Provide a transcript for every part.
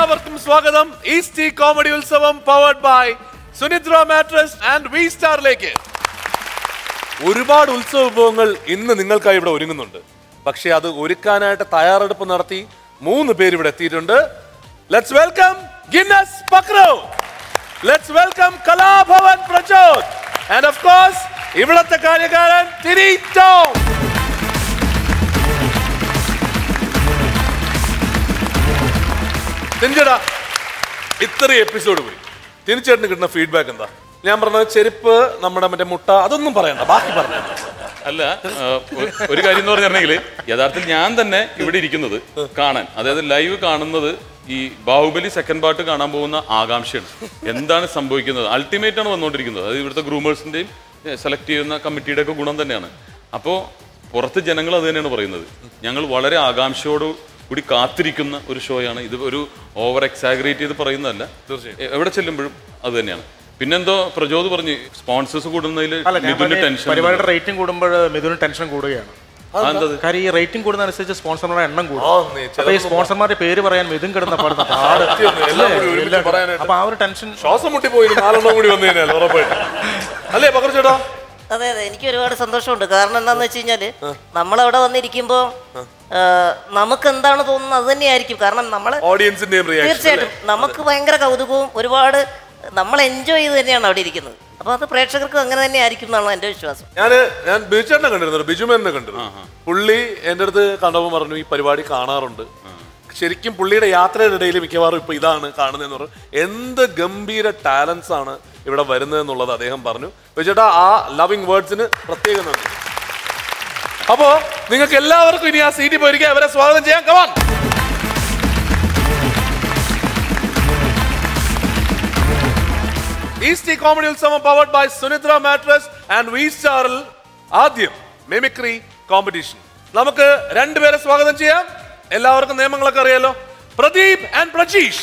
എല്ലാവർക്കും സ്വാഗതം ഈസ്റ്റി കോമഡി ഉത്സവം powered by Sunidra mattress and V സ്റ്റാറിലേക്ക് ഒരുപാട് ഉത്സവ വിഭവങ്ങൾ ഇന്ന് നിങ്ങൾക്കായി ഇവിടെ ഒരുങ്ങുന്നുണ്ട് പക്ഷെ അത് ഒരുക്കാനായിട്ട് തയ്യാറെടുപ്പ് നടത്തി മൂന്ന് പേര് ഇവിടെ എത്തിയിട്ടുണ്ട് let's welcome Guinness Pakru let's welcome Kalabhavan Prajod and of course ഇവിടത്തെ കാര്യക്കാരൻ തിരി ടോം തിരിച്ചടാ ഇത്രയും എപ്പിസോഡ് പോയി തിരിച്ചേട്ടന് കിട്ടുന്ന ഫീഡ്ബാക്ക് എന്താ ഞാൻ പറഞ്ഞത് ചെരുപ്പ് നമ്മുടെ മറ്റേ മുട്ട അതൊന്നും പറയണ്ട ബാക്കി പറഞ്ഞു അല്ല ആ, ഒ- ഒരു കാര്യം എന്ന് പറഞ്ഞിട്ടുണ്ടെങ്കിൽ യഥാർത്ഥത്തിൽ ഞാൻ തന്നെ ഇവിടെ ഇരിക്കുന്നത് കാണാൻ അതായത് ലൈവ് കാണുന്നത് ഈ ബാഹുബലി സെക്കൻഡ് പാർട്ട് കാണാൻ പോകുന്ന ആകാംക്ഷയാണ് എന്താണ് സംഭവിക്കുന്നത് അൾട്ടിമേറ്റ് ആണ് വന്നുകൊണ്ടിരിക്കുന്നത് അതായത് ഇവിടുത്തെ ഗ്രൂമേഴ്സിന്റെയും സെലക്ട് ചെയ്യുന്ന കമ്മിറ്റിയുടെ ഒക്കെ ഗുണം തന്നെയാണ് അപ്പോൾ പുറത്ത് ജനങ്ങൾ അത് തന്നെയാണ് പറയുന്നത് ഞങ്ങൾ വളരെ ആകാംക്ഷയോട് കൂടി കാത്തിരിക്കുന്ന ഒരു ഷോയാണ് ഇത് ഒരു ഓവർ എക്സാഗ്രേറ്റ് ചെയ്ത് പറയുന്നതല്ല എ- എവിടെ ചെല്ലുമ്പോഴും അത് തന്നെയാണ് പിന്നെന്തോ പ്രചോദ് പറഞ്ഞു സ്പോൺസേഴ്സ് കൂടുന്നതിൽ അല്ല ഞാൻ മിഥുന് പറഞ്ഞ ടെൻഷൻ പരിപാടിയുടെ റേറ്റിംഗ് കൂടുമ്പോൾ മിഥുന് ടെൻഷൻ കൂടുകയാണ് അതെന്തത് കാര്യം ഈ റേറ്റിംഗ് കൂടുന്നതനുസരിച്ച് സ്പോൺസർമാരുടെ എണ്ണം കൂടും ആ, നീ അപ്പൊ ഈ സ്പോൺസർമാരുടെ പേര് പറയാൻ മിഥുൻ കിടന്ന പാടുന്ന പാട് സത്യം, എല്ലാം കൂടി ഒരുമിച്ച് പറയാനായിട്ട്. അപ്പൊ ആ ഒരു ടെൻഷൻ ശ്വാസം മുട്ടിപ്പോയി ഇനി നാലെണ്ണം കൂടി വന്നു കഴിഞ്ഞാൽ ഉറപ്പായിട്ട് അല്ലേ പകർ ചേട്ടാ അതെ അതെ എനിക്ക് ഒരുപാട് സന്തോഷമുണ്ട് കാരണം എന്താന്ന് വെച്ച് കഴിഞ്ഞാല് നമ്മളവിടെ വന്നിരിക്കുമ്പോ ആ, നമുക്ക് എന്താണ് തോന്നുന്നത് അത് തന്നെയായിരിക്കും കാരണം നമ്മള് ഓഡിയൻസിന്റെയും റിയാക്ഷൻ തീർച്ചയായിട്ടും നമുക്ക് ഭയങ്കര കൗതുകവും ഒരുപാട് നമ്മൾ എൻജോയ് ചെയ്ത് തന്നെയാണ് അവിടെ ഇരിക്കുന്നത് അപ്പൊ അത് പ്രേക്ഷകർക്കും അങ്ങനെ തന്നെ ആയിരിക്കും എന്നാണ് എന്റെ വിശ്വാസം ഞാന് ഞാൻ ബിജുചേട്ടനെ കണ്ടിരുന്നു ബിജുമേനെ കണ്ടിരുന്നു പുള്ളി എന്റെ അടുത്ത് കണ്ടപ്പോൾ പറഞ്ഞു ഈ പരിപാടി കാണാറുണ്ട് ശരിക്കും പുള്ളിയുടെ യാത്രയുടെ ഇടയിൽ മിക്കവാറും ഇപ്പൊ ഇതാണ് കാണുന്നതെന്ന് പറഞ്ഞു എന്ത് ഗംഭീര ടാലൻസ് ആണ് ഇവിടെ വരുന്നത് എന്നുള്ളത് അദ്ദേഹം പറഞ്ഞു ബിജുചേട്ടാ ആ ലവിങ് വേർഡ്സിന് പ്രത്യേകം നന്ദി അപ്പോ നിങ്ങൾക്ക് എല്ലാവർക്കും ഇനി ആ സീറ്റിൽ പോയിരിക്കാം അവരെ സ്വാഗതം ചെയ്യാം കമാൻ ഈസ്റ്റി കോമഡി ഉത്സവം powered by Sunidra mattress and V സ്റ്റാറിൽ ആദ്യം മെമിക്രി കോമ്പറ്റീഷൻ നമുക്ക് രണ്ടുപേരെ സ്വാഗതം ചെയ്യാം എല്ലാവർക്കും നിയമങ്ങളൊക്കെ അറിയാലോ പ്രദീപ് ആൻഡ് പ്രജീഷ്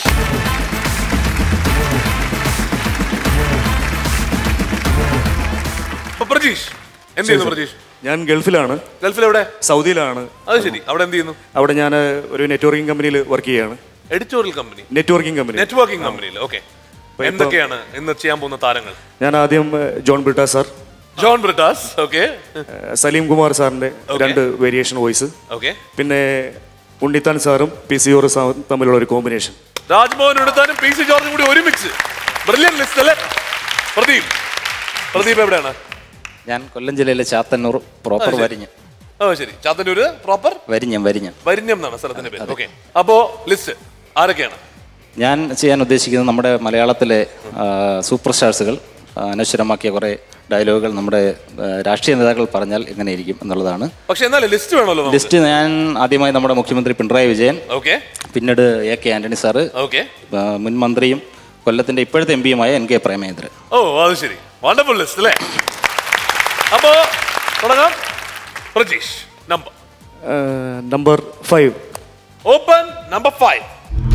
അപ്പൊ പ്രജീഷ് എന്ത് ചെയ്യുന്നു പ്രജീഷ് ഞാൻ ഗൾഫിലാണ് ഗൾഫിൽ എവിടെ സൗദിയിലാണ് അത് ശരി അവിടെ എന്ത് ചെയ്യുന്നു അവിടെ ഞാൻ ഒരു നെറ്റ്വർക്കിംഗ് കമ്പനിയിൽ വർക്ക് ചെയ്യാണ് editorial company networking company networking കമ്പനിയിൽ ഓക്കെ എന്തൊക്കെയാണ് ഇന്ന് ചെയ്യാൻ പോകുന്ന താരങ്ങൾ ഞാൻ ആദ്യം ഏഹ്, ജോൺ ബ്രിട്ട സാർ ജോൺ ബ്രിട്ടാസ് ഓക്കെ ഏഹ്, സലീം കുമാർ സാറിന്റെ രണ്ട് വേരിയേഷൻ വോയിസ് ഓക്കെ പിന്നെ ഉണ്ണിത്താൻ സാറും പി സി ഓർ സാറും തമ്മിലുള്ള ഒരു കോമ്പിനേഷൻ രാജ്മോഹൻ എടുത്താനും പി സി ജോർജും കൂടി ഒരുമിച്ച് ബ്രില്യൻ ലിസ്റ്റ് അല്ലേ പ്രദീപ് പ്രദീപ് എവിടെയാണ് ഞാൻ കൊല്ലം ജില്ലയിലെ ചാത്തന്നൂർ പ്രോപ്പർ വരിഞ്ഞം ഓ ശരി ചാത്തന്നൂര് പ്രോപ്പർ വരിഞ്ഞം വരിഞ്ഞം വരിഞ്ഞം എന്നാണ് സ്ഥലത്തിന്റെ പേര് ഓക്കെ അപ്പോ ലിസ്റ്റ് ആരൊക്കെയാണ് ഞാൻ ചെയ്യാൻ ഉദ്ദേശിക്കുന്നത് നമ്മുടെ മലയാളത്തിലെ ആ, സൂപ്പർ സ്റ്റാർസുകൾ ആ, അനശ്വരമാക്കിയ കുറേ ഡയലോഗുകൾ നമ്മുടെ ആ, രാഷ്ട്രീയ നേതാക്കൾ പറഞ്ഞാൽ എങ്ങനെയിരിക്കും എന്നുള്ളതാണ് പക്ഷെ എന്നാലും ലിസ്റ്റ് വേണമല്ലോ ലിസ്റ്റ് ഞാൻ ആദ്യമായി നമ്മുടെ മുഖ്യമന്ത്രി പിണറായി വിജയൻ ഓക്കെ പിന്നീട് എ കെ ആന്റണി സാറ് ഓക്കെ ആ, മുൻ മന്ത്രിയും കൊല്ലത്തിന്റെ ഇപ്പോഴത്തെ എം പിയുമായ എൻ കെ പ്രേമേന്ദ്രൻ ഓ അത് ശരി വണ്ടർഫുൾ ലിസ്റ്റ് അല്ലേ അപ്പോ തുടങ്ങാം Prajeesh number number five open number five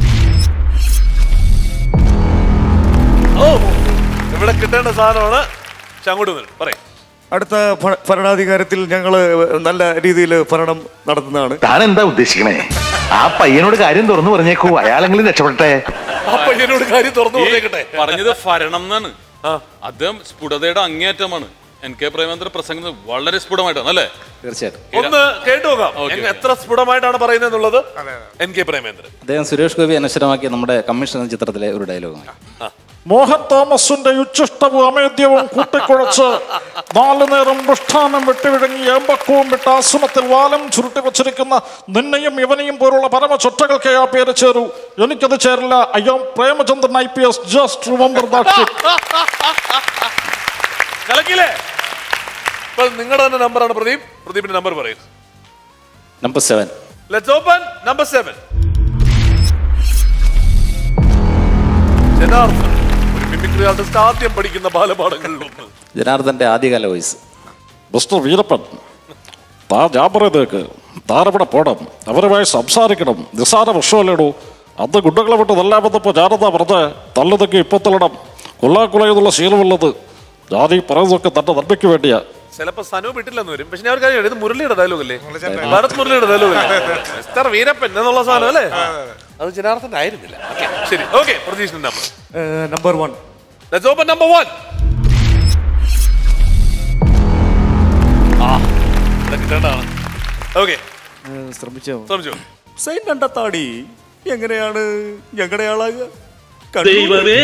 ഓ ഇവിടെ കിട്ടേണ്ട സാധനമാണ് പക്ഷെ അങ്ങോട്ട് വരും പറയും അടുത്ത ഭ- ഭരണാധികാരത്തിൽ ഞങ്ങൾ നല്ല രീതിയിൽ ഭരണം നടത്തുന്നതാണ് താൻ എന്താ ഉദ്ദേശിക്കണേ ആ പയ്യനോട് കാര്യം തുറന്നു പറഞ്ഞേക്കൂ അയാളെങ്കിലും രക്ഷപ്പെട്ടെ അപ്പൊ എന്നോട് കാര്യം തുറന്നു പറഞ്ഞേക്കട്ടെ പറഞ്ഞത് ഭരണം എന്നാണ് ആ. അദ്ദേഹം സ്ഫുടതയുടെ അങ്ങേയറ്റമാണ് എൻ കെ പ്രേമേന്ദ്ര പ്രസംഗം വളരെ സ്ഫുടമായിട്ടാണ് അല്ലേ തീർച്ചയായിട്ടും ഒന്ന് കേട്ടു നോക്കാം എങ്ങ- എത്ര സ്ഫുടമായിട്ടാണ് പറയുന്നത് എന്നുള്ളത് എൻ കെ പ്രേമേന്ദ്രൻ അദ്ദേഹം സുരേഷ് ഗോപി അനശ്വരമാക്കിയ നമ്മുടെ കമ്മീഷൻ എന്ന ചിത്രത്തിലെ ഒരു ഡയലോഗാണ് മോഹൻ തോമസിന്റെ ഉച്ഛിഷ്ടവും അമേദ്യവും കൂട്ടിക്കുഴച്ച് നാലു നേരം മൃഷ്ടാനം വിട്ടുവിഴുങ്ങി ഏമ്പക്കവും വിട്ട് ആശ്രമത്തിൽ വാലം ചുരുട്ടി വച്ചിരിക്കുന്ന നിന്നെയും ഇവനെയും പോലുള്ള പരമ ചൊട്ടകൾക്ക് ആ പേര് ചേരൂ എനിക്കത് ചേരില്ല I am Premachandran I P S just remember that കലക്കില്ലേ ഇപ്പൊ നിങ്ങളുടെ തന്നെ നമ്പറാണ് പ്രദീപ് പ്രദീപിന്റെ നമ്പർ പറയും number seven let's open number seven Janardhan ഒരു മിമിക്രി ആർട്ടിസ്റ്റ് ആദ്യം പഠിക്കുന്ന ബാലപാഠങ്ങളിൽ ഒന്ന് ജനാർദ്ദന്റെ ആദ്യകാല വോയിസ് മിസ്റ്റർ വീരപ്പൻ താ ഞാൻ പറയുന്നേക്ക് താരവിടെ പോണം അവരുമായി സംസാരിക്കണം നിസ്സാര പ്രശ്നമല്ലേടൂ അന്ന് ഗുണ്ടകളെ വിട്ട് നല്ല വന്നപ്പോൾ ഞാനെന്താ പറഞ്ഞേ തള്ളുതൊക്കെ ഇപ്പൊ തള്ളണം കൊള്ളാക്കുളയെന്നുള്ള ശീലമുള്ളത് ഞാൻ ഈ പറയുന്നതൊക്കെ തന്റെ നന്മയ്ക്ക് വേണ്ടിയാ ചിലപ്പോ സനു വിട്ടില്ലെന്ന് വരും പക്ഷെ ഞാൻ ഒരു കാര്യം ഇത് മുരളിയുടെ ഡയലോഗ് അല്ലേ ഭരത് മുരളിയുടെ ഡയലോഗ് അല്ലേ മിസ്റ്റർ വീരപ്പൻ എന്നുള്ള സാധനം അല്ലേ അത് ജനാർദ്ദൻ ആയിരുന്നില്ല Okay, ശരി okay Pratheeksha number number one let's open number one ആ ഇവിടെ കിട്ടേണ്ടതാണ് ഓക്കെ ശ്രമിച്ചോ ശ്രമിച്ചു സൈൻ കണ്ടെത്താടി എങ്ങനെയാണ് ഞങ്ങളുടെ ആളാകുക ദൈവമേ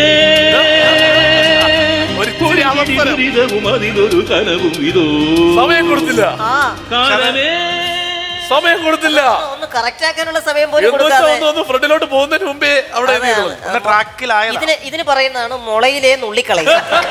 ഒരു ഇച്ചിരി അവസരം ദുരിതവും അതിലൊരു കനവും ഇതോ സമയം കൊടുത്തില്ല ആ കാലമേ സമയം കൊടുത്തില്ല ഒന്ന് കറക്റ്റ് ആക്കാനുള്ള സമയം പോലും എന്ന് വെച്ചാൽ കൊടുക്കാതെ ഒന്ന് ഒന്ന് ഫ്രണ്ടിലോട്ട് പോകുന്നതിന് മുമ്പേ അവിടെ അതെ, എത്തിയത്. അതെ. ട്രാക്കിലായ ഇതിന് ഇതിന് പറയുന്നതാണ് മുളയിലെ നുള്ളിക്കളയും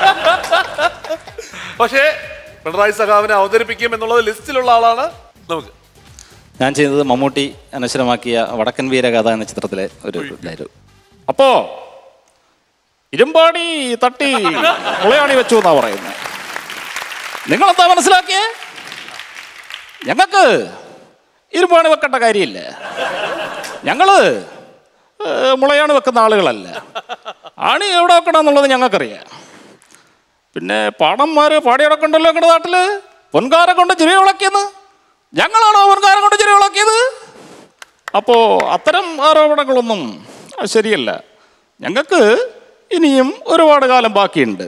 പക്ഷേ പിണറായി സഖാവിനെ അവതരിപ്പിക്കും എന്നുള്ളത് ലിസ്റ്റിലുള്ള ആളാണ് നമുക്ക് ഞാൻ ചെയ്തത് മമ്മൂട്ടി അനശ്വരമാക്കിയ വടക്കൻ വീരകഥ എന്ന ചിത്രത്തിലെ ഒരു ഡയലോഗ് അപ്പോ ഇരുമ്പാണി തട്ടി മുളയാണി വെച്ചു എന്നാ പറയുന്നത് നിങ്ങളെന്താ മനസ്സിലാക്കിയേ ഞങ്ങൾക്ക് ഇരുമ്പാണി വെക്കേണ്ട കാര്യമില്ല ഞങ്ങള് ഏ, മുളയാണി വെക്കുന്ന ആളുകളല്ല ആണി എവിടെ വെക്കണം എന്നുള്ളത് ഞങ്ങൾക്കറിയാം പിന്നെ പാടന്മാര് പാടിയടക്കണ്ടല്ലോ ഞങ്ങളുടെ നാട്ടില് പൊൻകാരം കൊണ്ട് ചിരി വിളക്കിയെന്ന് ഞങ്ങളാണോ പൊൻകാരം കൊണ്ട് ചിരി വിളക്കിയത് അപ്പോ അത്തരം ആരോപണങ്ങളൊന്നും ശരിയല്ല ഞങ്ങൾക്ക് ഇനിയും ഒരുപാട് കാലം ബാക്കിയുണ്ട്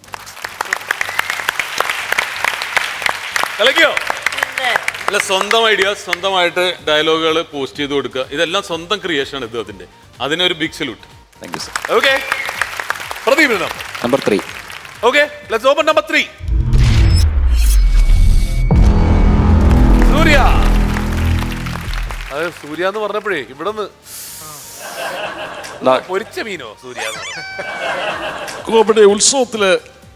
കളിക്കോ പിന്നെ അല്ല സ്വന്തം ഐഡിയ സ്വന്തമായിട്ട് ഡയലോഗുകൾ പോസ്റ്റ് ചെയ്ത് കൊടുക്കുക ഇതെല്ലാം സ്വന്തം ക്രിയേഷൻ ആണ് ഇദ്ദേഹത്തിന്റെ അതിനൊരു big salute thank you sir okay Pradeep number three okay let's open number three Surya അത് സൂര്യ എന്ന് പറഞ്ഞപ്പോഴേ ഇവിടെ നിന്ന് പൊരിച്ച മീനോ സൂര്യ എന്ന് പറഞ്ഞത്? കോമഡി ഉത്സവത്തില്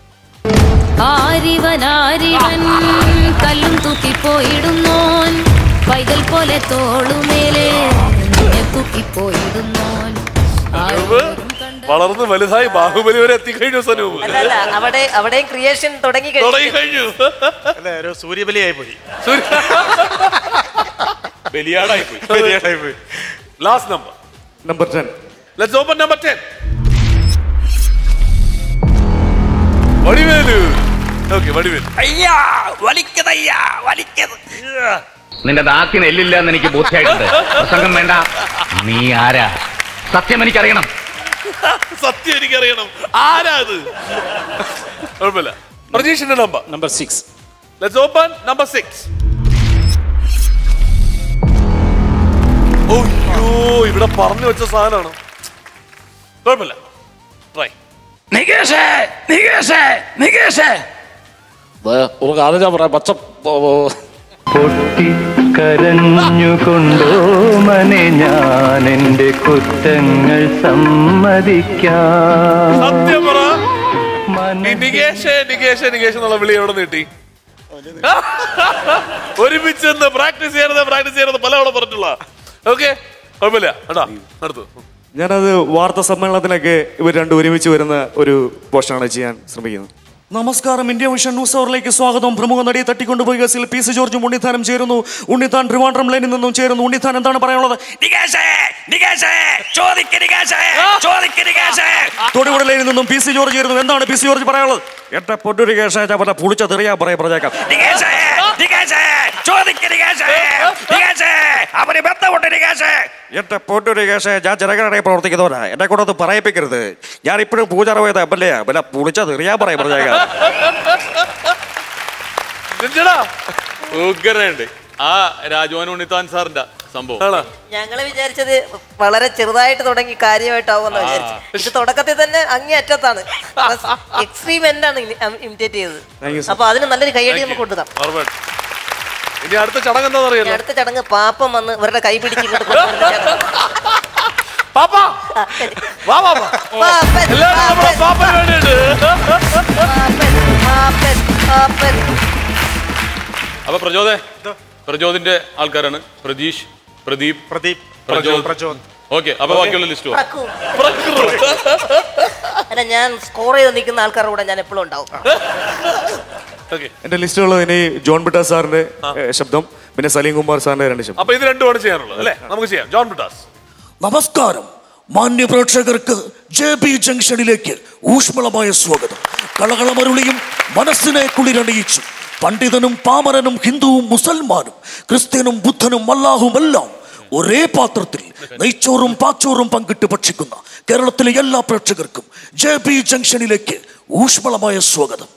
ആരിവൻ ആരിവൻ കല്ലും തൂക്കിപ്പോയിടുന്നോൻ പൈതൽ പോലെ തോളുമേലെ നിന്നെ തൂക്കിപ്പോയിടുന്നോൻ സനൂപ് വളർന്ന് വലുതായി ബാഹുബലി വരെ എത്തിക്കഴിഞ്ഞു സനൂപ് അല്ല അല്ല അവിടെ അവിടെയും ക്രിയേഷൻ തുടങ്ങി തുടങ്ങി കഴിഞ്ഞു കഴിഞ്ഞു അല്ലേ ഒരു സൂര്യബലിയായി പോയി സൂര്യ ബലിയാടായി പോയി ബലിയാടായി പോയി last number number ten let's open number 10 Vadivelu okay Vadivelu അയ്യാ വലിക്കതയ്യാ വലിക്കത് നിന്റെ നാക്കിന് എല്ലില്ല എന്ന് എനിക്ക് ബോധ്യമായിട്ടുണ്ട് പ്രസംഗം വേണ്ട നീ ആരാ സത്യം എനിക്കറിയണം സത്യം എനിക്കറിയണം ആരാ അത് കുഴപ്പമില്ല പ്രതീക്ഷിന്റെ number number six let's open number six ഓയ്യോ ഇവിടെ പറഞ്ഞു വെച്ച സാധനമാണ് കുഴപ്പമില്ല ട്രൈ നികേഷേ നികേഷേ നികേഷേ ഒരു കാര്യം ഞാൻ പറയാം പച്ച പൊട്ടി കരഞ്ഞുകൊണ്ടോ മനെ ഞാൻ എന്റെ കുറ്റങ്ങൾ സമ്മതിക്കാം സത്യം പറ ഈ നികേഷ് നികേഷ് നികേഷ് എന്നുള്ള വിളി എവിടെ നീട്ടി ഒരുമിച്ച് പ്രാക്ടീസ് ചെയ്യണത് പ്രാക്ടീസ് ചെയ്യണത് പലവണ പറഞ്ഞിട്ടുള്ള ഓക്കെ കുഴപ്പമില്ല കേട്ടോ അടുത്തു ഞാനത് വാർത്താ സമ്മേളനത്തിനൊക്കെ ഇവർ രണ്ടും ഒരുമിച്ച് വരുന്ന ഒരു പോസ്റ്റാണ് ചെയ്യാൻ ശ്രമിക്കുന്നത് നമസ്കാരം ഇന്ത്യ വിഷൻ ന്യൂസ് അവറിലേക്ക് സ്വാഗതം പ്രമുഖ നടിയെ തട്ടിക്കൊണ്ടുപോയി കേസിൽ പി സി ജോർജും ഉണ്ണിത്താനും ചേരുന്നു ഉണ്ണിത്താൻ ട്രിവാൻഡ്രം ലൈനിൽ നിന്നും ചേരുന്നു ഉണ്ണിത്താൻ എന്താണ് പറയാനുള്ളത് തൊടുപുഴ ലൈനിൽ നിന്നും പി സി ജോർജ് ചേരുന്നു എന്താണ് പി സി ജോർജ് പറയാനുള്ളത് എന്റെ പൊന്നൊരു കേശ ഞാൻ പറഞ്ഞ പുളിച്ച തെറിയാ പറയാ പറഞ്ഞേക്കാം അവര് ബന്ധമുണ്ട് എന്റെ പൊന്നൊരു കേശ ഞാൻ ജനങ്ങളുടെ പ്രവർത്തിക്കുന്നവരാ എന്നെ കൊണ്ടൊന്ന് പറയിപ്പിക്കരുത് ഞാൻ ഇപ്പോഴും പൂജാറ പോയത് എം എൽ എ പിന്നെ പുളിച്ച തെറിയാ പറയാ പറഞ്ഞേക്കാം രഞ്ജടാ ഉഗ്രനുണ്ട് ആ രാജോൻ ഉണ്ണിത്താൻ സാറിന്റെ സംഭവം ആണോ ഞങ്ങള് വിചാരിച്ചത് വളരെ ചെറുതായിട്ട് തുടങ്ങി കാര്യമായിട്ടാവുമെന്ന് വിചാരിച്ചു ഇത് തുടക്കത്തിൽ തന്നെ അങ്ങേ അറ്റത്താണ് എക്സ്ട്രീം എൻഡാണ് ഇമിറ്റേറ്റ് Thank you, ചെയ്തത് sir. അപ്പൊ അതിന് നല്ലൊരു കൈയടി നമുക്ക് കൊടുക്കാം ഉറപ്പായിട്ടും. ഇനി അടുത്ത ചടങ്ങ് എന്താണെന്ന് ഇനി അറിയാലോ അടുത്ത ചടങ്ങ് പാപ്പം വന്ന് ഇവരുടെ കൈ പിടിച്ച് ഇങ്ങോട്ട് കൊണ്ടുവരുന്ന ചടങ്ങ്. പാപ്പാ ആ, ശരി. വാ പാപ്പാ പാപ്പൻ, എല്ലാവരും നമ്മുടെ പാപ്പൻ, പാപ്പന് വേണ്ടിയിട്ട് പാപ്പൻ, പാപ്പൻ, പാപ്പൻ. അപ്പൊ പ്രചോദേ പ്രചോദിന്റെ ആൾക്കാരാണ് പ്രതീഷ് പ്രദീപ് പ്രദീപ് പ്രചോദ് പ്രചോദ് ഓക്കെ അപ്പൊ ബാക്കിയുള്ള ലിസ്റ്റ് പ്രക്കു. അല്ല ഞാൻ സ്കോർ ചെയ്ത് നിൽക്കുന്ന ആൾക്കാരുടെ കൂടെ ഞാൻ എപ്പോഴും ഉണ്ടാവും ഓക്കെ എന്റെ ലിസ്റ്റുള്ളത് ഇനി ജോൺ ബിട്ടാ സാറിന്റെ ഏ, ശബ്ദം പിന്നെ സലീം കുമാർ സാറിന്റെ രണ്ട് ശബ്ദം അപ്പൊ ഇത് രണ്ടുമാണ് ചെയ്യാനുള്ളത് അല്ലേ നമുക്ക് ചെയ്യാം ജോൺ ബ്രിട്ടാസ് നമസ്കാരം മാന്യ പ്രേക്ഷകർക്ക് ജെ ബി ജംഗ്ഷനിലേക്ക് ഊഷ്മളമായ സ്വാഗതം കളകളമരുളിയും മനസ്സിനെ കുളിരണിയിച്ചും പണ്ഡിതനും പാമരനും ഹിന്ദുവും മുസൽമാനും ക്രിസ്ത്യനും ബുദ്ധനും അല്ലാഹുമെല്ലാം ഒരേ പാത്രത്തിൽ നെയ്ച്ചോറും പാച്ചോറും പങ്കിട്ട് ഭക്ഷിക്കുന്ന കേരളത്തിലെ എല്ലാ പ്രേക്ഷകർക്കും ജെ ബി ജംഗ്ഷനിലേക്ക് ഊഷ്മളമായ സ്വാഗതം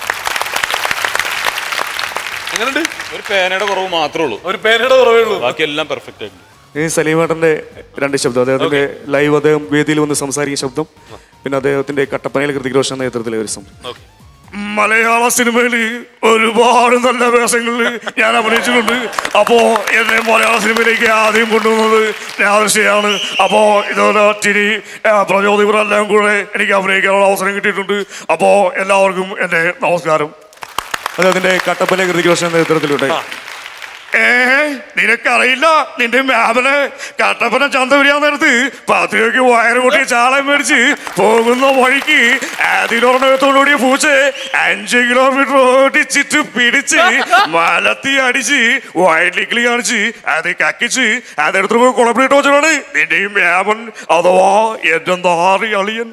എങ്ങനെയുണ്ട് ഒരു പേനയുടെ കുറവ് മാത്രമേ ഉള്ളൂ ഒരു പേനയുടെ കുറവേ ഉള്ളൂ ബാക്കി എല്ലാം പെർഫെക്റ്റ് ആയിട്ടുണ്ട് ഈ സലീമേട്ടന്റെ രണ്ട് ശബ്ദം അദ്ദേഹത്തിന്റെ ലൈവ് അദ്ദേഹം വേദിയിൽ വന്ന് സംസാരിക്കുന്ന ശബ്ദം പിന്നെ അദ്ദേഹത്തിന്റെ കട്ടപ്പനയിൽ കൃതിക് റോഷൻ നേതൃത്വത്തിലെ ഒരു സംഭവം മലയാള സിനിമയിൽ ഒരുപാട് നല്ല വേഷങ്ങളിൽ ഞാൻ അഭിനയിച്ചിട്ടുണ്ട് അപ്പോ എന്നെ മലയാള സിനിമയിലേക്ക് ആദ്യം കൊണ്ടുവന്നത് രാധർഷയാണ് അപ്പോ ഇതുപോലെ ടിനി പ്രചോദിവരെല്ലാം കൂടെ എനിക്ക് അഭിനയിക്കാനുള്ള അവസരം കിട്ടിയിട്ടുണ്ട് അപ്പോ എല്ലാവർക്കും എൻ്റെ നമസ്കാരം അദ്ദേഹത്തിന്റെ കട്ടപ്പന കൃതിക് റോഷൻ നേതൃത്വത്തിലുണ്ട് ഏ നിനക്കറിയില്ല നിന്റെ മാമന് കട്ടപ്പന ചന്ത പിരിയാൻ നേരത്ത് പത്ത് രൂപയ്ക്ക് വയറ് കൂട്ടി ചാളം മേടിച്ച് പോകുന്ന വഴിക്ക് അതിനോടത്തോടുകൂടിയ പൂച്ച അഞ്ച് കിലോമീറ്റർ ഓടിച്ചിട്ട് പിടിച്ച് മലത്തി അടിച്ച് വയലിക്കിളി കാണിച്ച് അത് കക്കിച്ച് അതെടുത്ത് പോയി കുളപ്പിലിട്ട് വെച്ചതാണ് നിന്റെ ഈ മാമൻ അഥവാ എന്റെ നാറി അളിയൻ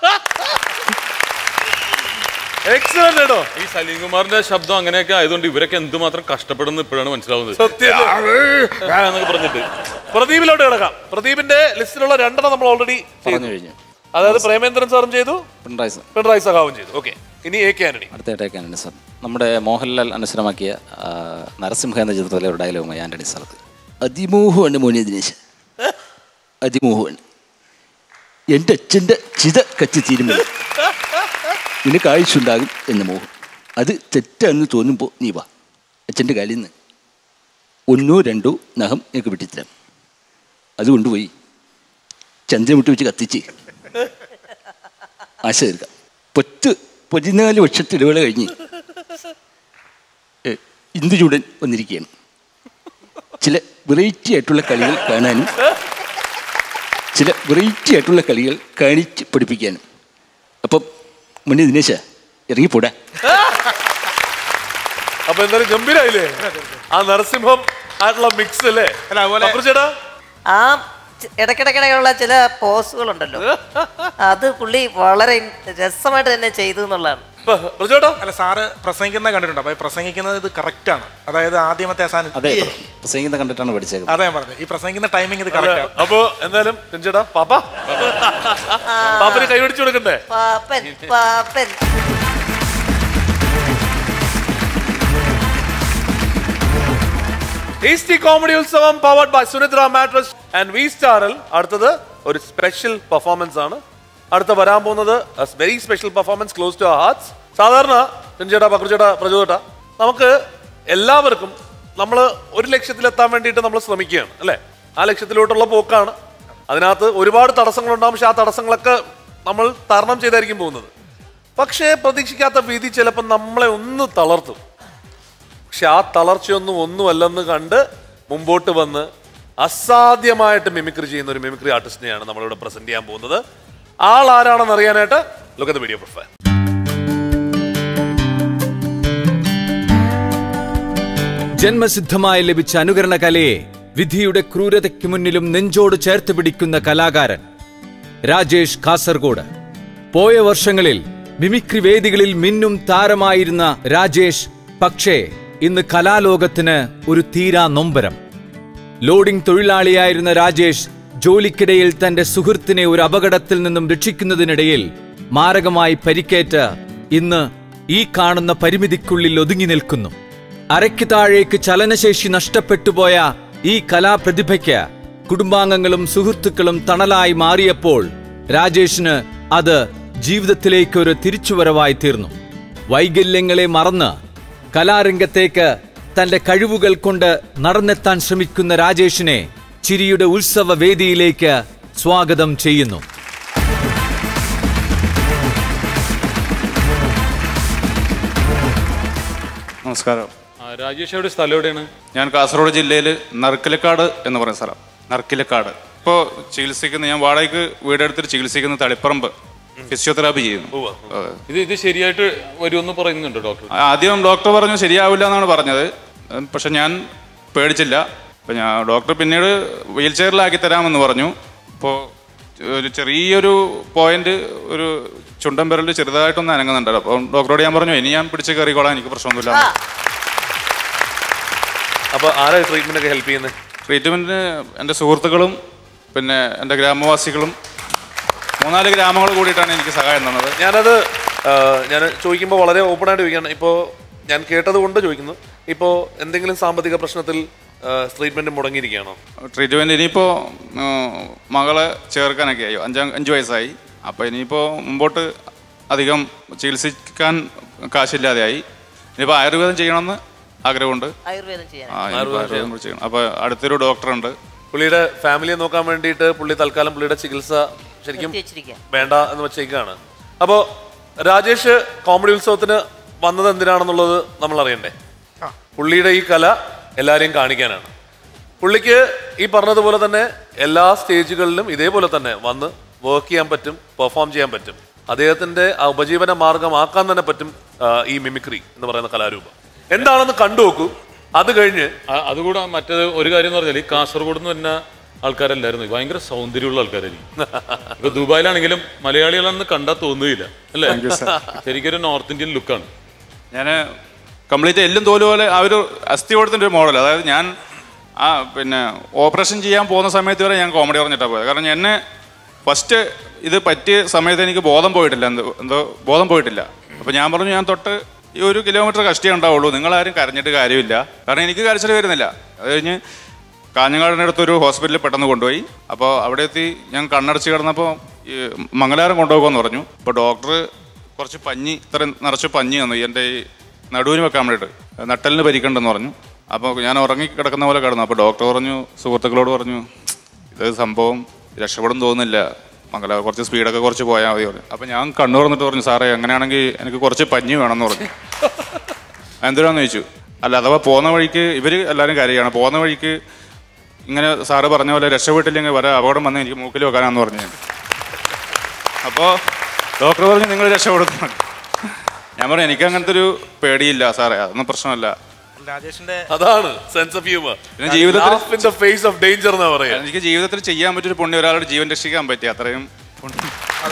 എക്സലന്റ് കേട്ടോ ഈ സലീം കുമാറിന്റെ ശബ്ദം അങ്ങനെയൊക്കെ ആയതുകൊണ്ട് ഇവരൊക്കെ എന്തുമാത്രം കഷ്ടപ്പെടുന്നു ഇപ്പോഴാണ് മനസ്സിലാവുന്നത് സത്യം ആ എന്നൊക്കെ പറഞ്ഞിട്ട് പ്രദീപിലോട്ട് കിടക്കാം പ്രദീപിന്റെ ലിസ്റ്റിലുള്ള രണ്ടെണ്ണം നമ്മൾ ഓൾറെഡി പറഞ്ഞു കഴിഞ്ഞു അതായത് പ്രേമേന്ദ്രൻ സാറും ചെയ്തു പിണറായി സാർ പിണറായി സഖാവും ചെയ്തു ഓക്കെ ഇനി എ കെ ആന്റണി അടുത്തായിട്ടേക്കാണ് സാർ നമ്മുടെ മോഹൻലാൽ അനുസരമാക്കിയ ആ, നരസിംഹ എന്ന ചിത്രത്തിലെ ഒരു ഡയലോഗുമായി ആന്റണി സ്ഥലത്ത് അതിമോഹമാണ് മോനെ ദിനേശ് അതിമോഹമാണ് എൻ്റെ അച്ഛൻ്റെ ചിത കത്തി തീരുമ്പോൾ നിനക്ക് ആയുസ്സുണ്ടാകും എന്ന മോഹം അത് തെറ്റാണെന്ന് തോന്നുമ്പോൾ നീ വാ അച്ഛൻ്റെ കാലിൽ നിന്ന് ഒന്നോ രണ്ടോ നഖം എനിക്ക് വെട്ടിത്തരാം അത് കൊണ്ടുപോയി ചന്ദ്രമുട്ടി വെച്ച് കത്തിച്ച് ആശ തീർക്കാം പത്ത് പതിനാല് വർഷത്തെ ഇടവേള കഴിഞ്ഞ് ഏ, ഇന്ദുചൂടൻ വന്നിരിക്കുകയാണ് ചില വെറൈറ്റി ആയിട്ടുള്ള കളികൾ കാണാനും ചില വെറൈറ്റി ആയിട്ടുള്ള കളികൾ കാണിച്ച് പഠിപ്പിക്കാനും അപ്പം മുന്നേ ദിനേശ ഇറങ്ങിപ്പോടാ അപ്പൊ എന്തായാലും ഗംഭീരായില്ലേ ആ നരസിംഹം ആയിട്ടുള്ള മിക്സ് അല്ലേ അല്ല, അതുപോലെ- അപ്പുറം ചേട്ടാ ആ ച- ഇടയ്ക്കിടയ്ക്കിടയ്ക്കുള്ള ചില പോസുകളുണ്ടല്ലോ അത് പുള്ളി വളരെ രസമായിട്ട് തന്നെ ചെയ്തു എന്നുള്ളതാണ് പ്രജോട്ടോ അല്ല സാറ് പ്രസംഗിക്കുന്ന കണ്ടിട്ടുണ്ട് അപ്പൊ ഈ പ്രസംഗിക്കുന്നത് ഇത് കറക്റ്റ് ആണ് അതായത് ആദ്യമത്തെ അവസാനം അതെ പ്രസംഗിക്കുന്ന കണ്ടിട്ടാണ് പഠിച്ചേക്കുന്നത് അതാ ഞാൻ പറഞ്ഞത് ഈ പ്രസംഗിക്കുന്ന ടൈമിംഗ് ഇത് കറക്റ്റ് ആണ് അപ്പൊ എന്തായാലും രഞ്ജേട്ടാ പാപ്പ പാപ്പന് കൈപിടിച്ചു കൊടുക്കണ്ടേ പാപ്പൻ പാപ്പൻ ടേസ്റ്റി കോമഡി ഉത്സവം powered by Sunidra mattress and V സ്റ്റാറിൽ അടുത്തത് ഒരു സ്പെഷ്യൽ പെർഫോമൻസ് ആണ് അടുത്ത വരാൻ പോകുന്നത് very special performance close to hearts സാധാരണ രഞ്ജേട്ടാ പക്രുചേട്ടാ പ്രചോദേട്ടാ നമുക്ക് എല്ലാവർക്കും നമ്മൾ ഒരു ലക്ഷ്യത്തിലെത്താൻ വേണ്ടിയിട്ട് നമ്മൾ ശ്രമിക്കുകയാണ് അല്ലേ ആ ലക്ഷ്യത്തിലോട്ടുള്ള പോക്കാണ് അതിനകത്ത് ഒരുപാട് തടസ്സങ്ങളുണ്ടാകും പക്ഷെ ആ തടസ്സങ്ങളൊക്കെ നമ്മൾ തരണം ചെയ്തായിരിക്കും പോകുന്നത് പക്ഷേ പ്രതീക്ഷിക്കാത്ത വിധി ചിലപ്പോൾ നമ്മളെ ഒന്ന് തളർത്തും പക്ഷെ ആ തളർച്ചയൊന്നും ഒന്നുമല്ലെന്ന് കണ്ട് മുമ്പോട്ട് വന്ന് അസാധ്യമായിട്ട് മിമിക്രി ചെയ്യുന്ന ഒരു മിമിക്രി ആർട്ടിസ്റ്റിനെയാണ് നമ്മളിവിടെ പ്രസന്റ് ചെയ്യാൻ പോകുന്നത് ആൾ ആരാണെന്ന് അറിയാനായിട്ട് ലുക്ക് വീഡിയോ പ്രൊഫൈൽ ജന്മസിദ്ധമായി ലഭിച്ച അനുകരണ കലയെ വിധിയുടെ ക്രൂരതയ്ക്ക് മുന്നിലും നെഞ്ചോട് ചേർത്ത് പിടിക്കുന്ന കലാകാരൻ രാജേഷ് കാസർഗോഡ് പോയ വർഷങ്ങളിൽ മിമിക്രി വേദികളിൽ മിന്നും താരമായിരുന്ന രാജേഷ് പക്ഷേ ഇന്ന് കലാലോകത്തിന് ഒരു തീരാ നൊമ്പരം ലോഡിംഗ് തൊഴിലാളിയായിരുന്ന രാജേഷ് ജോലിക്കിടയിൽ തന്റെ സുഹൃത്തിനെ ഒരു അപകടത്തിൽ നിന്നും രക്ഷിക്കുന്നതിനിടയിൽ മാരകമായി പരിക്കേറ്റ് ഇന്ന് ഈ കാണുന്ന പരിമിതിക്കുള്ളിൽ ഒതുങ്ങി നിൽക്കുന്നു അരയ്ക്ക് താഴേക്ക് ചലനശേഷി നഷ്ടപ്പെട്ടുപോയ ഈ കലാപ്രതിഭയ്ക്ക് കുടുംബാംഗങ്ങളും സുഹൃത്തുക്കളും തണലായി മാറിയപ്പോൾ രാജേഷിന് അത് ജീവിതത്തിലേക്കൊരു തിരിച്ചുവരവായി തീർന്നു വൈകല്യങ്ങളെ മറന്ന് കലാരംഗത്തേക്ക് തന്റെ കഴിവുകൾ കൊണ്ട് നടന്നെത്താൻ ശ്രമിക്കുന്ന രാജേഷിനെ ചിരിയുടെ ഉത്സവ വേദിയിലേക്ക് സ്വാഗതം ചെയ്യുന്നു നമസ്കാരം ആ, രാജേഷ് എവിടെ സ്ഥലം എവിടെയാണ് ഞാൻ കാസർഗോഡ് ജില്ലയിൽ നറുക്കിലക്കാട് എന്ന് പറയുന്ന സ്ഥലം നറുക്കിലക്കാട് ഇപ്പോൾ ചികിത്സിക്കുന്ന ഞാൻ വാടകയ്ക്ക് വീടെടുത്തിട്ട് ചികിത്സിക്കുന്ന തളിപ്പറമ്പ് ഫിസിയോതെറാപ്പി ചെയ്യുന്നു അതെ. ഇത് ഇത് ശരിയായിട്ട് വരുമെന്ന് പറയുന്നുണ്ട് ഡോക്ടർ ആദ്യം ഡോക്ടർ പറഞ്ഞു ശരിയാവില്ല എന്നാണ് പറഞ്ഞത് ഉം, പക്ഷെ ഞാൻ പേടിച്ചില്ല അപ്പം ഞാൻ ഡോക്ടർ പിന്നീട് വീൽ ചെയറിലാക്കി തരാമെന്ന് പറഞ്ഞു ഇപ്പോൾ ഒരു ചെറിയൊരു പോയിന്റ് ഒരു ചുണ്ടൻ വിരൽ ചെറുതായിട്ടൊന്ന് അനങ്ങുന്നുണ്ടല്ലോ അപ്പം ഡോക്ടറോട് ഞാൻ പറഞ്ഞു ഇനി ഞാൻ പിടിച്ച് കയറിക്കോളാം എനിക്ക് പ്രശ്നമൊന്നുമില്ല അപ്പൊ ആരാ ട്രീറ്റ്മെന്റ് ഒക്കെ ഹെൽപ്പ് ചെയ്യുന്നത് ട്രീറ്റ്മെൻറ്റിന് എൻ്റെ സുഹൃത്തുക്കളും പിന്നെ എൻ്റെ ഗ്രാമവാസികളും മൂന്നാല് ഗ്രാമങ്ങൾ കൂടിയിട്ടാണ് എനിക്ക് സഹായം തന്നത് ഞാനത് ഞാൻ ചോദിക്കുമ്പോൾ വളരെ ഓപ്പൺ ആയിട്ട് ചോദിക്കുകയാണ് ഇപ്പോൾ ഞാൻ കേട്ടത് കൊണ്ട് ചോദിക്കുന്നു ഇപ്പോൾ എന്തെങ്കിലും സാമ്പത്തിക പ്രശ്നത്തിൽ ട്രീറ്റ്മെന്റ് മുടങ്ങിയിരിക്കുകയാണോ ട്രീറ്റ്മെൻറ്റ് ഇനിയിപ്പോൾ മകളെ ചേർക്കാനൊക്കെ ആയി അഞ്ചാം അഞ്ച് വയസ്സായി അപ്പോൾ ഇനിയിപ്പോൾ മുമ്പോട്ട് അധികം ചികിത്സിക്കാൻ കാശില്ലാതെയായി ഇനിയിപ്പോൾ ആയുർവേദം ചെയ്യണമെന്ന് ആഗ്രഹമുണ്ട് ആയുർവേദം ചെയ്യാൻ ആ ഇനിയിപ്പോൾ ആയുർവേദം കൂടി ചെയ്യണം അപ്പോൾ അടുത്തൊരു ഡോക്ടറുണ്ട് പുള്ളിയുടെ ഫാമിലിയെ നോക്കാൻ വേണ്ടിയിട്ട് പുള്ളി തൽക്കാലം പുള്ളിയുടെ ചികിത്സ ശരിക്കും നിർത്തിവെച്ചിരിക്കുക. വേണ്ട എന്ന് വെച്ചേക്കാണ് അപ്പോൾ രാജേഷ് കോമഡി ഉത്സവത്തിന് വന്നത് എന്തിനാണെന്നുള്ളത് നമ്മൾ അറിയണ്ടേ പുള്ളിയുടെ ഈ കല എല്ലാവരെയും കാണിക്കാനാണ് പുള്ളിക്ക് ഈ പറഞ്ഞതുപോലെ തന്നെ എല്ലാ സ്റ്റേജുകളിലും ഇതേപോലെ തന്നെ വന്ന് വർക്ക് ചെയ്യാൻ പറ്റും പെർഫോം ചെയ്യാൻ പറ്റും അദ്ദേഹത്തിന്റെ ആ ഉപജീവന മാർഗമാക്കാൻ തന്നെ പറ്റും ആ, ഈ മിമിക്രി എന്ന് പറയുന്ന കലാരൂപം എന്താണെന്ന് കണ്ടു നോക്കൂ അത് കഴിഞ്ഞ് അ- അതുകൂടെ മറ്റേത് ഒരു കാര്യം എന്ന് പറഞ്ഞാൽ ഈ കാസർഗോഡ് നിന്ന് വരുന്ന ആൾക്കാരല്ലായിരുന്നു ഭയങ്കര സൗന്ദര്യമുള്ള ആൾക്കാരായിരിക്കും ഇപ്പൊ ദുബായിലാണെങ്കിലും മലയാളികളാണെന്ന് കണ്ടാൽ തോന്നുകയില്ല അല്ലേ Thank you, sir. ശരിക്കൊരു നോർത്ത് ഇന്ത്യൻ ലുക്കാണ് ഞാൻ കംപ്ലീറ്റ് എല്ലും തോല് പോലെ ആ ഒരു അസ്ഥിയോടത്തിൻ്റെ ഒരു മോഡൽ അതായത് ഞാൻ ആ പിന്നെ ഓപ്പറേഷൻ ചെയ്യാൻ പോകുന്ന സമയത്ത് വരെ ഞാൻ കോമഡി പറഞ്ഞിട്ടാണ് പോയത് കാരണം എന്നെ ഫസ്റ്റ് ഇത് പറ്റിയ സമയത്ത് എനിക്ക് ബോധം പോയിട്ടില്ല എന്തോ എന്തോ ബോധം പോയിട്ടില്ല അപ്പോൾ ഞാൻ പറഞ്ഞു ഞാൻ തൊട്ട് ഈ ഒരു കിലോമീറ്റർ കഷ്ടിയേ ഉണ്ടാവുള്ളൂ നിങ്ങളാരും കരഞ്ഞിട്ട് കാര്യമില്ല കാരണം എനിക്ക് കരച്ചിൽ വരുന്നില്ല അത് കഴിഞ്ഞ് കാഞ്ഞങ്ങാടിൻ്റെ അടുത്തൊരു ഹോസ്പിറ്റലിൽ പെട്ടെന്ന് കൊണ്ടുപോയി അപ്പോൾ അവിടെ എത്തി ഞാൻ കണ്ണടച്ച് കിടന്നപ്പോൾ ഈ മംഗലാരം കൊണ്ടുപോകുമെന്ന് പറഞ്ഞു അപ്പോൾ ഡോക്ടർ കുറച്ച് പഞ്ഞി ഇത്ര നിറച്ച് പഞ്ഞി തന്നു എൻ്റെ ഈ നടുവിന് വെക്കാൻ വേണ്ടിയിട്ട് നട്ടലിന് പരിക്കണ്ടെന്ന് പറഞ്ഞു അപ്പോൾ ഞാൻ ഉറങ്ങി കിടക്കുന്ന പോലെ കിടന്നു അപ്പോൾ ഡോക്ടർ പറഞ്ഞു സുഹൃത്തുക്കളോട് പറഞ്ഞു ഇത് സംഭവം രക്ഷപ്പെടും തോന്നുന്നില്ല മംഗല കുറച്ച് സ്പീഡൊക്കെ കുറച്ച് പോയാൽ മതി പറഞ്ഞു അപ്പോൾ ഞാൻ കണ്ണു തുറന്നിട്ട് പറഞ്ഞു സാറേ അങ്ങനെയാണെങ്കിൽ എനിക്ക് കുറച്ച് പഞ്ഞി വേണമെന്ന് പറഞ്ഞു എന്തിനാന്ന് ചോദിച്ചു അല്ല അഥവാ പോകുന്ന വഴിക്ക് ഇവർ എല്ലാവരും കരയാണ് പോകുന്ന വഴിക്ക് ഇങ്ങനെ സാറ് പറഞ്ഞ പോലെ രക്ഷപ്പെട്ടില്ലെങ്കിൽ വരെ അപകടം വന്ന് എനിക്ക് മൂക്കിൽ വെക്കാനാന്ന് പറഞ്ഞു ഞാൻ അപ്പോൾ ഡോക്ടർ പറഞ്ഞു നിങ്ങൾ രക്ഷപ്പെടുന്നു ഞാൻ പറഞ്ഞു എനിക്ക് അങ്ങനത്തെ ഒരു പേടിയില്ല സാറേ അതൊന്നും പ്രശ്നമല്ല രാജേഷിന്റെ അതാണ് സെൻസ് ഓഫ് ഹ്യൂമർ പിന്നെ ജീവിതത്തിൽ in the face of danger എന്നാ പറയാ എനിക്ക് ജീവിതത്തിൽ ചെയ്യാൻ പറ്റിയൊരു പുണ്യം ഒരാളുടെ ജീവൻ രക്ഷിക്കാൻ പറ്റി അത്രയും പുണ്യം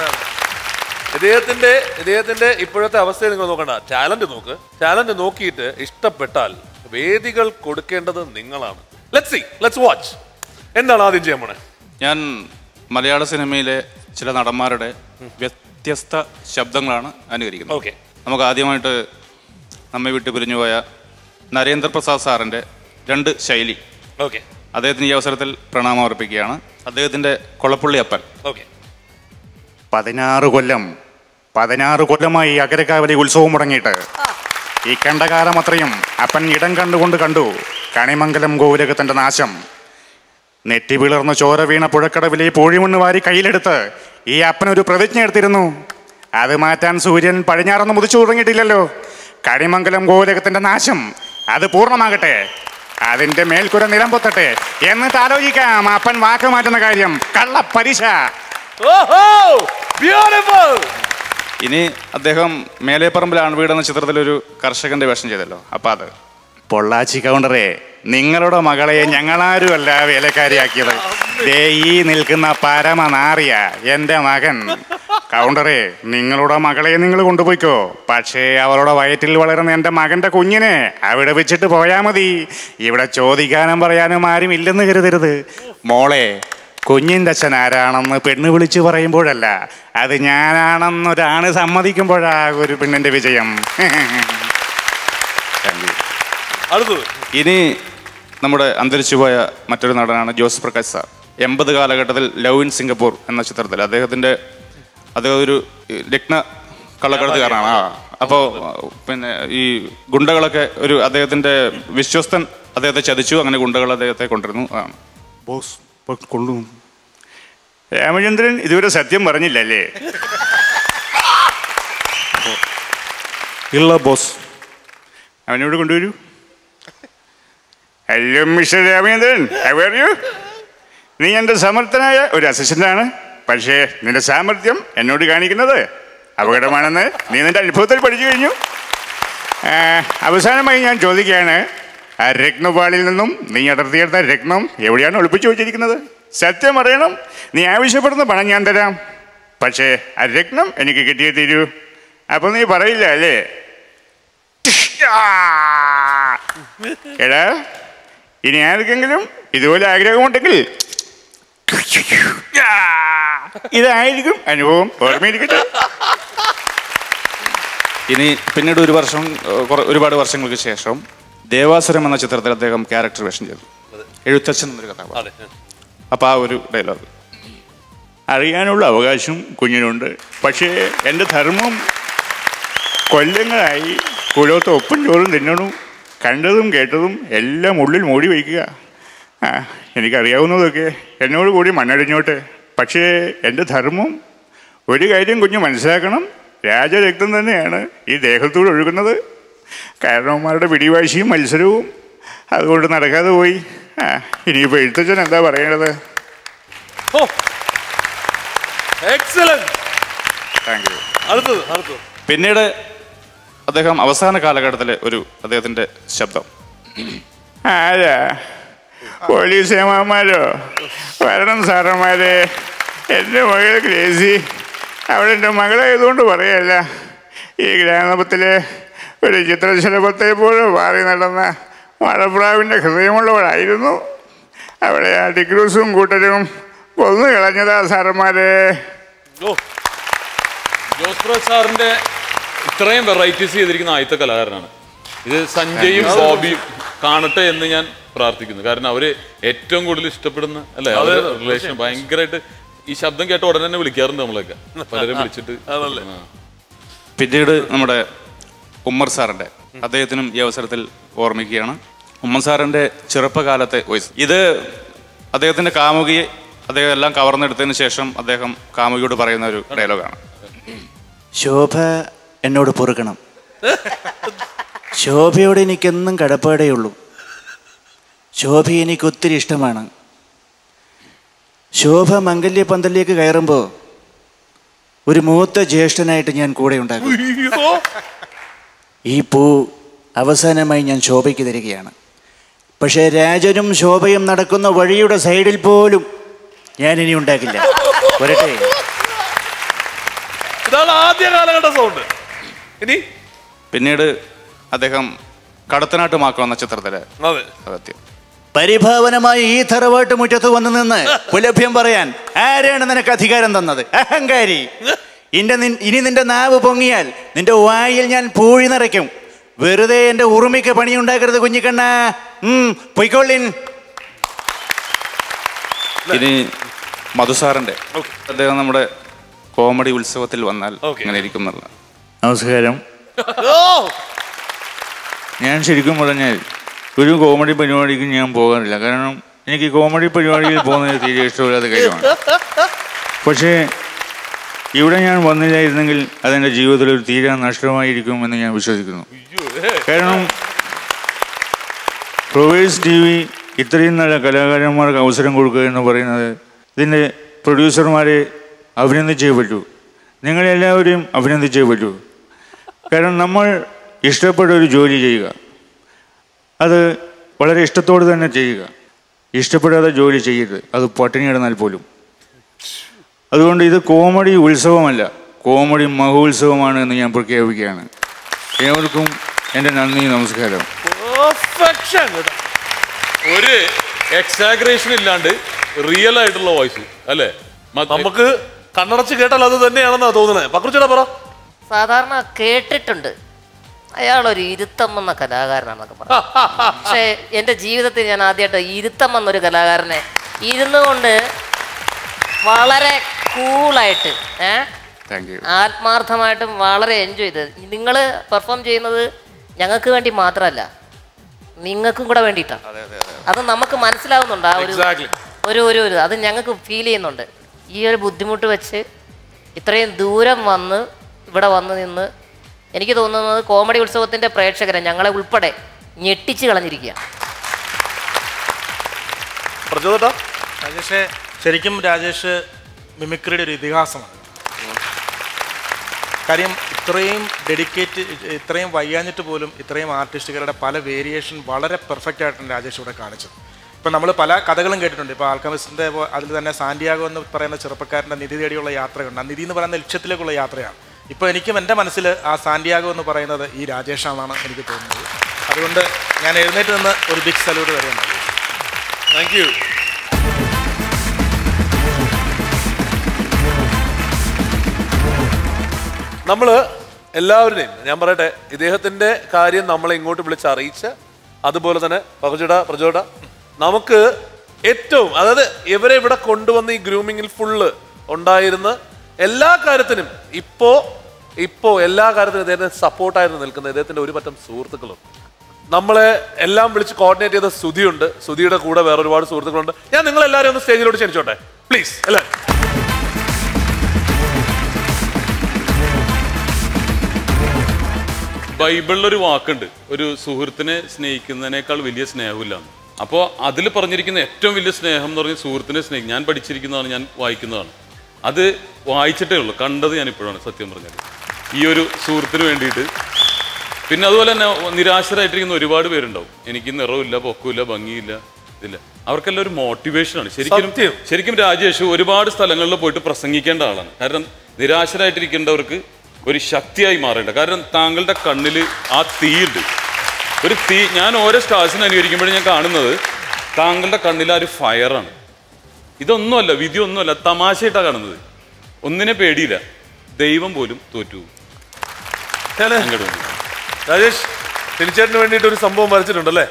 ഇദ്ദേഹത്തിന്റെ ഇദ്ദേഹത്തിന്റെ ഇപ്പോഴത്തെ അവസ്ഥയെ നിങ്ങൾ നോക്കണ്ട ടാലന്റ് നോക്ക് ടാലന്റ് നോക്കിയിട്ട് ഇഷ്ടപ്പെട്ടാൽ വേദികൾ കൊടുക്കേണ്ടത് നിങ്ങളാണ് ലെറ്റ്സ് സി ലെറ്റ്സ് വാച്ച് എന്താണ് ആദ്യം ചെയ്യാൻ പോണേ ഞാൻ മലയാള സിനിമയിലെ ചില നടന്മാരുടെ വ്യത്യസ്ത ശബ്ദങ്ങളാണ് അനുകരിക്കുന്നത് ഓക്കെ നമുക്ക് ആദ്യമായിട്ട് നമ്മെ വിട്ട് പിരിഞ്ഞുപോയ നരേന്ദ്രപ്രസാദ് സാറിൻ്റെ രണ്ട് ശൈലി ഓക്കെ അദ്ദേഹത്തിന് ഈ അവസരത്തിൽ പ്രണാമം അർപ്പിക്കുകയാണ് അദ്ദേഹത്തിൻ്റെ കൊളപ്പുള്ളി അപ്പൻ ഓക്കെ പതിനാറ് കൊല്ലം പതിനാറ് കൊല്ലമായി അകരക്കാവലി ഉത്സവം മുടങ്ങിയിട്ട് ഈ കണ്ട കാലം അത്രയും അപ്പൻ ഇടം കണ്ടുകൊണ്ട് കണ്ടു കണിമംഗലം ഗോപുരകത്തിന്റെ നാശം നെറ്റി വിളർന്ന് ചോര വീണ പുഴക്കടവിലെ പൂഴിമണ്ണ് വാരി കയ്യിലെടുത്ത് ഈ അപ്പനൊരു പ്രതിജ്ഞ എടുത്തിരുന്നു അത് മാറ്റാൻ സൂര്യൻ പടിഞ്ഞാറൊന്നും ഉദിച്ചു തുടങ്ങിയിട്ടില്ലല്ലോ കണിമംഗലം ഗോപുരകത്തിന്റെ നാശം അത് പൂർണ്ണമാകട്ടെ അതിന്റെ മേൽക്കുര നിലംപൊത്തട്ടെ എന്നിട്ട് ആലോചിക്കാം അപ്പൻ വാക്ക് മാറ്റുന്ന കാര്യം കള്ള പരീക്ഷ ഇനി അദ്ദേഹം മേലേപ്പറമ്പിൽ ആൺവീട് എന്ന ചിത്രത്തിൽ ഒരു കർഷകന്റെ വേഷം ചെയ്തല്ലോ അപ്പൊ അത് പൊള്ളാച്ചി കൗണ്ടറെ നിങ്ങളുടെ മകളെ ഞങ്ങളാരുമല്ല വേലക്കാരിയാക്കിയത് ദേ ഈ നിൽക്കുന്ന പരമനാറിയ എന്റെ മകൻ കൗണ്ടറെ നിങ്ങളുടെ മകളെ നിങ്ങൾ കൊണ്ടുപോയിക്കോ പക്ഷേ അവളുടെ വയറ്റിൽ വളരുന്ന എൻ്റെ മകന്റെ കുഞ്ഞിനെ അവിടെ വെച്ചിട്ട് പോയാ മതി ഇവിടെ ചോദിക്കാനും പറയാനും ആരും ഇല്ലെന്ന് കരുതരുത് മോളെ കുഞ്ഞിൻ്റെ അച്ഛൻ ആരാണെന്ന് പെണ്ണ് വിളിച്ചു പറയുമ്പോഴല്ല അത് ഞാനാണെന്നൊരാണ് സമ്മതിക്കുമ്പോഴാ ഒരു പെണ്ണിന്റെ വിജയം Thank you. അടുത്തത് ഇനി നമ്മുടെ അന്തരിച്ചുപോയ മറ്റൊരു നടനാണ് ജോസ് പ്രകാശ് സാർ എൺപത് കാലഘട്ടത്തിൽ ലവ് ഇൻ സിംഗപ്പൂർ എന്ന ചിത്രത്തിൽ അദ്ദേഹത്തിന്റെ അദ്ദേഹം ഒരു ലഗ്ന കള്ളക്കടത്തുകാരനാണ് ആ അപ്പോൾ പിന്നെ ഈ ഗുണ്ടകളൊക്കെ ഒരു അദ്ദേഹത്തിന്റെ വിശ്വസ്തൻ അദ്ദേഹത്തെ ചതിച്ചു അങ്ങനെ ഗുണ്ടകൾ അദ്ദേഹത്തെ കൊണ്ടിരുന്നു ആ ബോസ് ഇപ്പൊ കൊള്ളു രാമചന്ദ്രൻ ഇതുവരെ സത്യം പറഞ്ഞില്ലല്ലേ ഇല്ല ബോസ് അവനോട് കൊണ്ടുവരൂ hello mister Ramachandran how are you? നീ എൻ്റെ സമർത്ഥനായ ഒരു അസിസ്റ്റന്റാണ് പക്ഷേ നിന്റെ സാമർഥ്യം എന്നോട് കാണിക്കുന്നത് അപകടമാണെന്ന് നീ നിന്റെ അനുഭവത്തിൽ പഠിച്ചു കഴിഞ്ഞു ആ, അവസാനമായി ഞാൻ ചോദിക്കുകയാണ് ആ രത്നപാളിൽ നിന്നും നീ അടർത്തിയെടുത്ത രത്നം എവിടെയാണ് ഒളിപ്പിച്ചു വെച്ചിരിക്കുന്നത് സത്യം അറിയണം നീ ആവശ്യപ്പെടുന്ന പണം ഞാൻ തരാം പക്ഷേ ആ രത്നം എനിക്ക് കിട്ടിയേ തീരൂ അപ്പൊ നീ പറയില്ല അല്ലേ എടാ ഇനി ആർക്കെങ്കിലും ഇതുപോലെ ആഗ്രഹമുണ്ടെങ്കിൽ ഇതായിരിക്കും അനുഭവം ഓർമ്മയിരിക്കട്ടെ ഇനി പിന്നീട് ഒരു വർഷം ഏഹ്, കുറെ- ഒരുപാട് വർഷങ്ങൾക്ക് ശേഷം ദേവാസുരം എന്ന ചിത്രത്തിൽ അദ്ദേഹം ക്യാരക്ടർ വേഷം ചെയ്തു എഴുത്തച്ഛൻ എന്നൊരു കഥാപാത്രം അപ്പോൾ ആ ഒരു ഡയലോഗ് അറിയാനുള്ള അവകാശം കുഞ്ഞിനുണ്ട് പക്ഷേ എൻ്റെ ധർമ്മം കൊല്ലങ്ങളായി കുലത്ത് ഒപ്പം ചോറും തിന്നണു കണ്ടതും കേട്ടതും എല്ലാം ഉള്ളിൽ മൂടി വയ്ക്കുക ആ എനിക്കറിയാവുന്നതൊക്കെ എന്നോട് കൂടി മണ്ണടിഞ്ഞോട്ടെ പക്ഷേ എൻ്റെ ധർമ്മം ഒരു കാര്യം കുഞ്ഞ് മനസ്സിലാക്കണം രാജരക്തം തന്നെയാണ് ഈ ദേഹത്തൂടെ ഒഴുകുന്നത് കാരണവന്മാരുടെ പിടിവാശിയും മത്സരവും അതുകൊണ്ട് നടക്കാതെ പോയി ആ ഇനിയിപ്പോൾ എഴുത്തച്ഛൻ എന്താ പറയേണ്ടത് എക്സലന്റ് താങ്ക് യു അടുത്തത് അടുത്തത് പിന്നീട് അദ്ദേഹം അവസാന കാലഘട്ടത്തിലെ ഒരു അദ്ദേഹത്തിന്റെ ശബ്ദം ആരാ പോലീസ് ഏമാന്മാരോ വരണം സാറന്മാരെ എൻ്റെ മകൾ ഗ്രേസി അവിടെ എൻ്റെ മകളായതുകൊണ്ട് പറയല്ല ഈ ഗ്രാമത്തിലെ ഒരു ചിത്രശലഭത്തെ പോലെ മാറി നടന്ന മഴപ്രാവിൻ്റെ ഹൃദയമുള്ളവളായിരുന്നു അവിടെ ആ ഡിക്രൂസും കൂട്ടരും കൊന്നു കളഞ്ഞതാ സാറന്മാരെ ഓ ജോസ് സാറിന്റെ ഇത്രയും വെറൈറ്റീസ് ചെയ്തിരിക്കുന്ന ആദ്യത്തെ കലാകാരനാണ് ഇത് സഞ്ജയും Thank you. ബോബിയും കാണട്ടെ എന്ന് ഞാൻ പ്രാർത്ഥിക്കുന്നു കാരണം അവര് ഏറ്റവും കൂടുതൽ ഇഷ്ടപ്പെടുന്ന അല്ലെ അതെ, അവര് അതെ, റിലേഷൻ തീർച്ചയായും. ഭയങ്കരമായിട്ട് ഈ ശബ്ദം കേട്ട ഉടനെ തന്നെ വിളിക്കാറുണ്ട് നമ്മളൊക്കെ പലരും വിളിച്ചിട്ട് അതല്ലേ. ആ. പിന്നീട് നമ്മുടെ ഉമ്മർ സാറിന്റെ അദ്ദേഹത്തിനും ഈ അവസരത്തിൽ ഓർമ്മിക്കുകയാണ് ഉമ്മർ സാറിന്റെ ചെറുപ്പകാലത്തെ വോയിസ് ഇത് അദ്ദേഹത്തിന്റെ കാമുകിയെ അദ്ദേഹം എല്ലാം കവർന്നെടുത്തതിന് ശേഷം അദ്ദേഹം കാമുകിയോട് പറയുന്ന ഒരു ഡയലോഗാണ് ശോഭ എന്നോട് പൊറുക്കണം ശോഭയോട് എനിക്കെന്നും കടപ്പാടേ ഉള്ളൂ ശോഭ എനിക്ക് ഒത്തിരി ഇഷ്ടമാണ് ശോഭ മംഗല്യ പന്തലിലേക്ക് കയറുമ്പോൾ ഒരു മൂത്ത ജ്യേഷ്ഠനായിട്ട് ഞാൻ കൂടെ ഉണ്ടാകും ഈ പൂ അവസാനമായി ഞാൻ ശോഭയ്ക്ക് തരികയാണ് പക്ഷേ രാജനും ശോഭയും നടക്കുന്ന വഴിയുടെ സൈഡിൽ പോലും ഞാൻ ഇനി ഉണ്ടാക്കില്ല വരട്ടെ ഇതാണ് ആദ്യ കാലഘട്ട സൗണ്ട് ഇനി പിന്നീട് അദ്ദേഹം കടത്തനാട്ട് മാക്കം എന്ന ചിത്രത്തിലെ അതെ അതെത്തി പരിഭാവനമായി ഈ തറവാട്ട് മുറ്റത്ത് വന്നു നിന്ന് പുലഭ്യം പറയാൻ ആരാണ് നിനക്ക് അധികാരം തന്നത് അഹങ്കാരി ഇന്റെ നിൻ- ഇനി നിന്റെ നാവ് പൊങ്ങിയാൽ നിന്റെ വായിൽ ഞാൻ പൂഴി നിറയ്ക്കും വെറുതെ എന്റെ ഉറുമിക്ക് പണിയുണ്ടാക്കരുത് കുഞ്ഞിക്കണ്ണ ഉം പൊയ്ക്കൊള്ളിൻ ഇനി മധുസാറിന്റെ അദ്ദേഹം നമ്മുടെ കോമഡി ഉത്സവത്തിൽ വന്നാൽ ഇങ്ങനെ ഇരിക്കും എന്നുള്ള നമസ്കാരം ഓ ഞാൻ ശരിക്കും പറഞ്ഞാൽ ഒരു കോമഡി പരിപാടിക്ക് ഞാൻ പോകാറില്ല കാരണം എനിക്ക് കോമഡി പരിപാടിയിൽ പോകുന്നത് തീരെ ഇഷ്ടമില്ലാത്ത കാര്യമാണ് പക്ഷേ ഇവിടെ ഞാൻ വന്നില്ലായിരുന്നെങ്കിൽ അതെൻ്റെ ജീവിതത്തിൽ ഒരു തീരാ നഷ്ടമായിരിക്കും എന്ന് ഞാൻ വിശ്വസിക്കുന്നു കാരണം പ്രൊവേഴ്സ് ടി വി ഇത്രയും നല്ല കലാകാരന്മാർക്ക് അവസരം കൊടുക്കുക എന്ന് പറയുന്നത് ഇതിൻ്റെ പ്രൊഡ്യൂസർമാരെ അഭിനന്ദിച്ചേ പറ്റൂ നിങ്ങളെല്ലാവരെയും അഭിനന്ദിച്ചേ പറ്റൂ കാരണം നമ്മൾ ഇഷ്ടപ്പെട്ട ഒരു ജോലി ചെയ്യുക അത് വളരെ ഇഷ്ടത്തോടെ തന്നെ ചെയ്യുക ഇഷ്ടപ്പെടാതെ ജോലി ചെയ്യരുത് അത് പട്ടിണി കിടന്നാൽ പോലും അതുകൊണ്ട് ഇത് കോമഡി ഉത്സവമല്ല കോമഡി മഹോത്സവമാണ് എന്ന് ഞാൻ പ്രഖ്യാപിക്കുകയാണ് ഏവർക്കും എൻ്റെ നന്ദി നമസ്കാരം പെർഫെക്ഷൻ ഒരു എക്സാഗ്രേഷൻ ഇല്ലാണ്ട് റിയൽ ആയിട്ടുള്ള വോയിസ് അല്ലേ നമുക്ക് കണ്ണടച്ച് കേട്ടാൽ അത് തന്നെയാണെന്നാ തോന്നുന്നത് പക്രുച്ചേട്ടാ പറ സാധാരണ കേട്ടിട്ടുണ്ട് അയാൾ ഒരു ഇരുത്തം എന്ന കലാകാരനാണെന്നൊക്കെ പറഞ്ഞു പക്ഷേ എൻ്റെ ജീവിതത്തിൽ ഞാൻ ആദ്യമായിട്ട് ഇരുത്തം എന്നൊരു കലാകാരനെ ഇരുന്നു കൊണ്ട് വളരെ കൂളായിട്ട് ഏ താങ്ക് യു ആത്മാർത്ഥമായിട്ടും വളരെ എൻജോയ് ചെയ്ത് നിങ്ങൾ പെർഫോം ചെയ്യുന്നത് ഞങ്ങൾക്ക് വേണ്ടി മാത്രമല്ല നിങ്ങൾക്കും കൂടെ വേണ്ടിയിട്ടാണ് അത് നമുക്ക് മനസ്സിലാവുന്നുണ്ട് ആ ഒരു Exactly. ഒരു ഒരു ഒരു അത് ഞങ്ങൾക്ക് ഫീൽ ചെയ്യുന്നുണ്ട് ഈ ഒരു ബുദ്ധിമുട്ട് വെച്ച് ഇത്രയും ദൂരം വന്ന് ഇവിടെ വന്ന് നിന്ന് എനിക്ക് തോന്നുന്നത് കോമഡി ഉത്സവത്തിന്റെ പ്രേക്ഷകരെ ഞങ്ങളെ ഉൾപ്പെടെ ഞെട്ടിച്ച് കളഞ്ഞിരിക്കുക പ്രചോദട്ടാ രാജേഷെ ശരിക്കും രാജേഷ് മിമിക്രിയുടെ ഒരു ഇതിഹാസമാണ് കാര്യം ഇത്രയും ഡെഡിക്കേറ്റ് ഇത്രയും വയ്യാഞ്ഞിട്ട് പോലും ഇത്രയും ആർട്ടിസ്റ്റുകളുടെ പല വേരിയേഷൻ വളരെ പെർഫെക്റ്റ് ആയിട്ടാണ് രാജേഷ് ഇവിടെ കാണിച്ചത് ഇപ്പം നമ്മൾ പല കഥകളും കേട്ടിട്ടുണ്ട് ഇപ്പോൾ ആൽക്കമിസ്റ്റിൻ്റെ അതിൽ തന്നെ സാന്റിയാഗോ എന്ന് പറയുന്ന ചെറുപ്പക്കാരൻ്റെ നിധി തേടിയുള്ള യാത്രയുണ്ട് ആ നിധി എന്ന് പറയുന്ന ലക്ഷ്യത്തിലേക്കുള്ള യാത്രയാണ് ഇപ്പോൾ എനിക്കും എൻ്റെ മനസ്സിൽ ആ സാന്റിയാഗോ എന്ന് പറയുന്നത് ഈ രാജേഷാണെന്നാണ് എനിക്ക് തോന്നുന്നത് അതുകൊണ്ട് ഞാൻ എഴുന്നേറ്റ് നിന്ന് ഒരു ബിഗ് സല്യൂട്ട് വരെയുണ്ടായി താങ്ക് യു നമ്മള് എല്ലാവരുടെയും ഞാൻ പറയട്ടെ ഇദ്ദേഹത്തിന്റെ കാര്യം നമ്മളെ ഇങ്ങോട്ട് വിളിച്ച് അറിയിച്ച് അതുപോലെ തന്നെ പ്രജോട പ്രജോട നമുക്ക് ഏറ്റവും അതായത് ഇവരെ ഇവിടെ കൊണ്ടുവന്ന് ഈ ഗ്രൂമിങ്ങിൽ ഫുള്ള് ഉണ്ടായിരുന്ന എല്ലാ കാര്യത്തിനും ഇപ്പോ ഇപ്പോ എല്ലാ കാര്യത്തിനും ഇദ്ദേഹത്തിന് സപ്പോർട്ടായിരുന്നു നിൽക്കുന്ന ഇദ്ദേഹത്തിന്റെ ഒരു പറ്റം സുഹൃത്തുക്കളും നമ്മളെ എല്ലാം വിളിച്ച് കോർഡിനേറ്റ് ചെയ്ത സുധിയുണ്ട് സുധിയുടെ കൂടെ വേറെ ഒരുപാട് സുഹൃത്തുക്കളുണ്ട് ഞാൻ നിങ്ങൾ എല്ലാവരും ഒന്ന് സ്റ്റേജിലോട്ട് ക്ഷണിച്ചോട്ടെ പ്ലീസ് അല്ലേ ബൈബിളിലൊരു വാക്കുണ്ട് ഒരു സുഹൃത്തിനെ സ്നേഹിക്കുന്നതിനേക്കാൾ വലിയ സ്നേഹമില്ല അപ്പോൾ അതിൽ പറഞ്ഞിരിക്കുന്ന ഏറ്റവും വലിയ സ്നേഹം എന്ന് പറഞ്ഞാൽ സുഹൃത്തിനെ സ്നേഹിക്കും ഞാൻ പഠിച്ചിരിക്കുന്നതാണ് ഞാൻ വായിക്കുന്നതാണ് അത് വായിച്ചിട്ടേ ഉള്ളൂ കണ്ടത് ഞാൻ ഇപ്പോഴാണ് സത്യം പറഞ്ഞത് ഈ ഒരു സുഹൃത്തിന് വേണ്ടിയിട്ട് പിന്നെ അതുപോലെ തന്നെ നിരാശരായിട്ടിരിക്കുന്ന ഒരുപാട് പേരുണ്ടാവും എനിക്ക് നിറവില്ല പൊക്കമില്ല ഭംഗിയില്ല ഇതില്ല അവർക്കെല്ലാം ഒരു മോട്ടിവേഷനാണ് ശരിക്കും ശരിക്കും രാജേഷ് ഒരുപാട് സ്ഥലങ്ങളിൽ പോയിട്ട് പ്രസംഗിക്കേണ്ട ആളാണ് കാരണം നിരാശരായിട്ടിരിക്കേണ്ടവർക്ക് ഒരു ശക്തിയായി മാറേണ്ട കാരണം താങ്കളുടെ കണ്ണിൽ ആ തീയുണ്ട് ഒരു തീ ഞാൻ ഓരോ സ്റ്റാർസിനെ അനുകരിക്കുമ്പോഴും ഞാൻ കാണുന്നത് താങ്കളുടെ കണ്ണിൽ ആ ഒരു ഫയറാണ് ഇതൊന്നുമല്ല വിധി ഒന്നുമല്ല തമാശയായിട്ടാണ് കാണുന്നത് ഒന്നിനെ പേടിയില്ല ദൈവം പോലും തോറ്റു പോകും. അങ്ങോട്ട് വന്നു. രാജേഷ് തിരിച്ചേട്ടന് വേണ്ടിയിട്ട് ഒരു സംഭവം വരച്ചിട്ടുണ്ടല്ലേ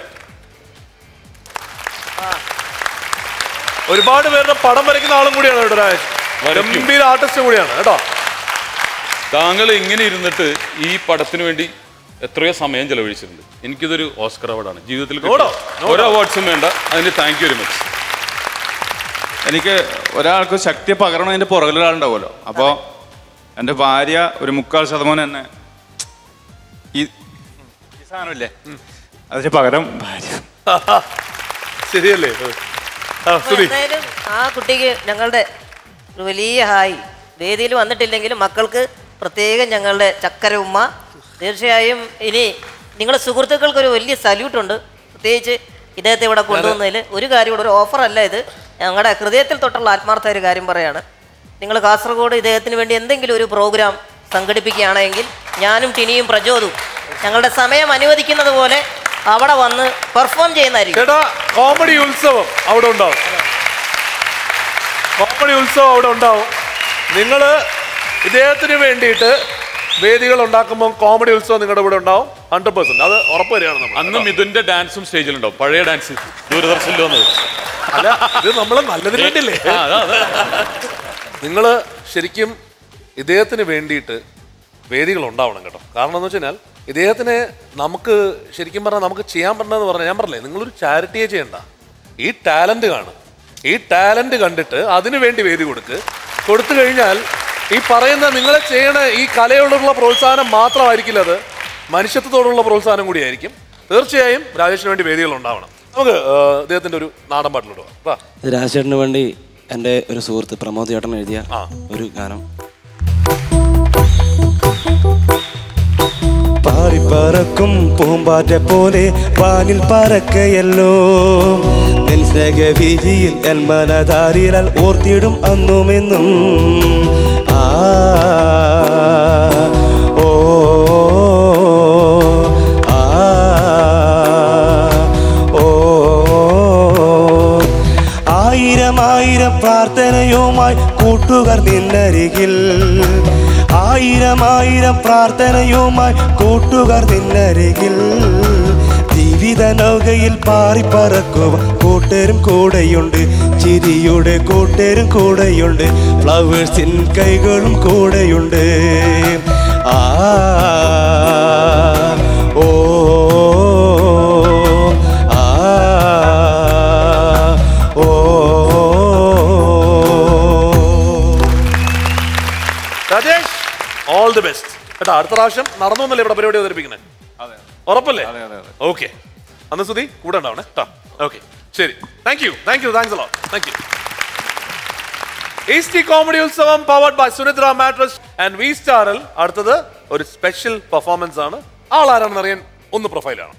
ഒരുപാട് പേരുടെ പടം വരയ്ക്കുന്ന ആളും കൂടിയാണ് കേട്ടോ രാജേഷ് വരയ്ക്കും. ഗംഭീര ആർട്ടിസ്റ്റും കൂടിയാണ് കേട്ടോ താങ്കൾ ഇങ്ങനെ ഇരുന്നിട്ട് ഈ പടത്തിന് വേണ്ടി എത്രയോ സമയം ചെലവഴിച്ചിട്ടുണ്ട് എനിക്കിതൊരു ഓസ്കർ അവാർഡാണ് ജീവിതത്തിൽ കിട്ടിയ നോടോ, നോടോ. ഒരു അവാർഡ്സും വേണ്ട അതിന് താങ്ക് യു വെരി മച്ച് എനിക്ക് ഒരാൾക്ക് ശക്തി പകരണതിന്റെ പുറകിലൊരാളുണ്ടാവുമല്ലോ അപ്പോ എൻ്റെ ഭാര്യ ഒരു മുക്കാൽ ശതമാനം എന്നെ ഈ ഈ സാധനമില്ലേ അതിന് പകരം ഭാര്യ ശരിയല്ലേ ആ, അപ്പൊ സുധി. എന്തായാലും ആ കുട്ടിക്ക് ഞങ്ങളുടെ ഒരു വലിയ ഹായ് വേദിയിൽ വന്നിട്ടില്ലെങ്കിലും മക്കൾക്ക് പ്രത്യേകം ഞങ്ങളുടെ ചക്കര ഉമ്മ തീർച്ചയായും ഇനി നിങ്ങളുടെ സുഹൃത്തുക്കൾക്ക് ഒരു വലിയ സല്യൂട്ടുണ്ട് പ്രത്യേകിച്ച് ഇദ്ദേഹത്തെ ഇവിടെ കൊണ്ടുവന്നതിൽ ഒരു കാര്യം കൂടെ ഒരു ഓഫർ അല്ല ഇത് ഞങ്ങളുടെ ഹൃദയത്തിൽ തൊട്ടുള്ള ആത്മാർത്ഥ ഒരു കാര്യം പറയാണ് നിങ്ങൾ കാസർഗോഡ് ഇദ്ദേഹത്തിന് വേണ്ടി എന്തെങ്കിലും ഒരു പ്രോഗ്രാം സംഘടിപ്പിക്കുകയാണെങ്കിൽ ഞാനും ടിനിയും പ്രചോദും ഞങ്ങളുടെ സമയം അനുവദിക്കുന്നത് പോലെ അവിടെ വന്ന് പെർഫോം ചെയ്യുന്നതായിരിക്കും ചേട്ടാ കോമഡി ഉത്സവം അവിടെ ഉണ്ടാവും കോമഡി ഉത്സവം അവിടെ ഉണ്ടാവും നിങ്ങൾ ഇദ്ദേഹത്തിന് വേണ്ടിയിട്ട് വേദികൾ ഉണ്ടാക്കുമ്പോൾ കോമഡി ഉത്സവം നിങ്ങളുടെ ഇവിടെ ഉണ്ടാവും ഹൺഡ്രഡ് പെർസെന്റ് അത് ഉറപ്പ് വരികയാണ് നമ്മൾ അന്ന് മിഥുന്റെ ഡാൻസും സ്റ്റേജിലുണ്ടാവും പഴയ ഡാൻസ് ദൂരദർശനിൽ വന്നത് അല്ല ഇത് നമ്മൾ നല്ലതിന് വേണ്ടിയല്ലേ ആ, അതാ, അതാ. നിങ്ങൾ ശരിക്കും ഇദ്ദേഹത്തിന് വേണ്ടിയിട്ട് വേദികൾ ഉണ്ടാവണം കേട്ടോ കാരണം എന്ന് വെച്ച് കഴിഞ്ഞാൽ ഇദ്ദേഹത്തിന് നമുക്ക് ശരിക്കും പറഞ്ഞാൽ നമുക്ക് ചെയ്യാൻ പറ്റുന്നതെന്ന് പറഞ്ഞാൽ ഞാൻ പറഞ്ഞില്ലേ നിങ്ങളൊരു ചാരിറ്റിയെ ചെയ്യണ്ട ഈ ടാലന്റ് കാണും ഈ ടാലന്റ് കണ്ടിട്ട് അതിനു വേണ്ടി വേദി കൊടുക്ക് കൊടുത്തു കഴിഞ്ഞാൽ ഈ പറയുന്ന നിങ്ങളെ ചെയ്യണ ഈ കലയോടുള്ള പ്രോത്സാഹനം മാത്രമായിരിക്കില്ല അത് മനുഷ്യത്വത്തോടുള്ള പ്രോത്സാഹനം കൂടിയായിരിക്കും തീർച്ചയായും രാജേഷിന് വേണ്ടി വേദികൾ ഉണ്ടാവണം നമുക്ക് ആ, ഇദ്ദേഹത്തിന്റെ ഒരു നാടൻ പാട്ടിലോട്ട് പോകാം വാ. രാജേട്ടന് വേണ്ടി എൻ്റെ ഒരു സുഹൃത്ത് പ്രമോദ് ചേട്ടൻ എഴുതിയ ഒരു ഗാനം പാറിപ്പറക്കും പൂമ്പാറ്റ പോലെ വാനിൽ പറക്കയല്ലോ നിൻ സ്നേഹവീതിയിൽ എൻ മനതാരിലാൽ ഓർത്തിടും അന്നുമെന്നും ആ ഓ ആ ഓ ആയിരം ആയിരം പ്രാർത്ഥനയുമായി കൂട്ടുകാർ നിന്നരികിൽ ആയിരം ആയിരം പ്രാർത്ഥനയുമായി കൂട്ടുകാർ നിന്നരികിൽ ജീവിത നൗകയിൽ പാറിപ്പറക്കുക കൂട്ടരും കൂടെയുണ്ട് ചിരിയുടെ കൂട്ടരും കൂടെയുണ്ട് ഫ്ലവേഴ്സിൻ കൈകളും കൂടെയുണ്ട് ആ ഓ ആ ഓ രാജേഷ് ഓൾ ദി ബെസ്റ്റ് കേട്ടോ അടുത്ത പ്രാവശ്യം നടന്നു എന്നല്ലേ ഇവിടെ പരിപാടി അവതരിപ്പിക്കുന്നത് ഉറപ്പല്ലേ ഓക്കെ അന്ന് സുധി കൂടെ ഉണ്ടാവണേ കേട്ടോ ഓക്കെ ശരി thank you thank you thanks a lot thank you ഈസ്റ്റി കോമഡി ഉത്സവം powered by Sunidra mattress and V സ്റ്റാറിൽ അടുത്തത് ഒരു സ്പെഷ്യൽ പെർഫോമൻസ് ആണ് ആളാരാണെന്ന് അറിയാൻ ഒന്ന് പ്രൊഫൈലാണ്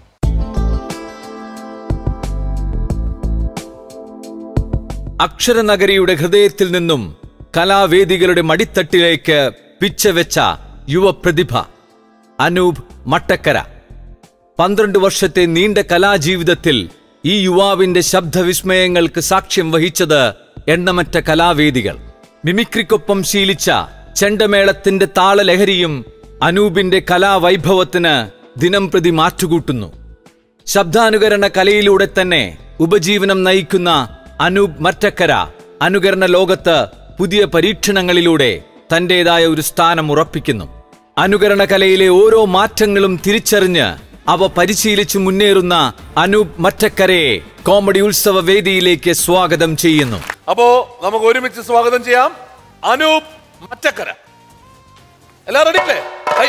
അക്ഷരനഗരിയുടെ ഹൃദയത്തിൽ നിന്നും കലാവേദികളുടെ മടിത്തട്ടിലേക്ക് പിച്ചവെച്ച യുവപ്രതിഭ അനൂപ് മട്ടക്കര പന്ത്രണ്ട് വർഷത്തെ നീണ്ട കലാജീവിതത്തിൽ ഈ യുവാവിന്റെ ശബ്ദവിസ്മയങ്ങൾക്ക് സാക്ഷ്യം വഹിച്ചത് എണ്ണമറ്റ കലാവേദികൾ മിമിക്രിക്കൊപ്പം ശീലിച്ച ചെണ്ടമേളത്തിന്റെ താളലഹരിയും അനൂപിന്റെ കലാവൈഭവത്തിന് ദിനം പ്രതി മാറ്റുകൂട്ടുന്നു ശബ്ദാനുകരണ കലയിലൂടെ തന്നെ ഉപജീവനം നയിക്കുന്ന അനൂപ് മറ്റക്കര അനുകരണ ലോകത്ത് പുതിയ പരീക്ഷണങ്ങളിലൂടെ തന്റേതായ ഒരു സ്ഥാനം ഉറപ്പിക്കുന്നു അനുകരണ കലയിലെ ഓരോ മാറ്റങ്ങളും തിരിച്ചറിഞ്ഞ് അവ പരിശീലിച്ചു മുന്നേറുന്ന അനൂപ് മറ്റക്കരയെ കോമഡി ഉത്സവ വേദിയിലേക്ക് സ്വാഗതം ചെയ്യുന്നു അപ്പോ നമുക്ക് ഒരുമിച്ച് സ്വാഗതം ചെയ്യാം അനൂപ് മറ്റക്കര എല്ലാം റെഡി അല്ലേ ഹൈ.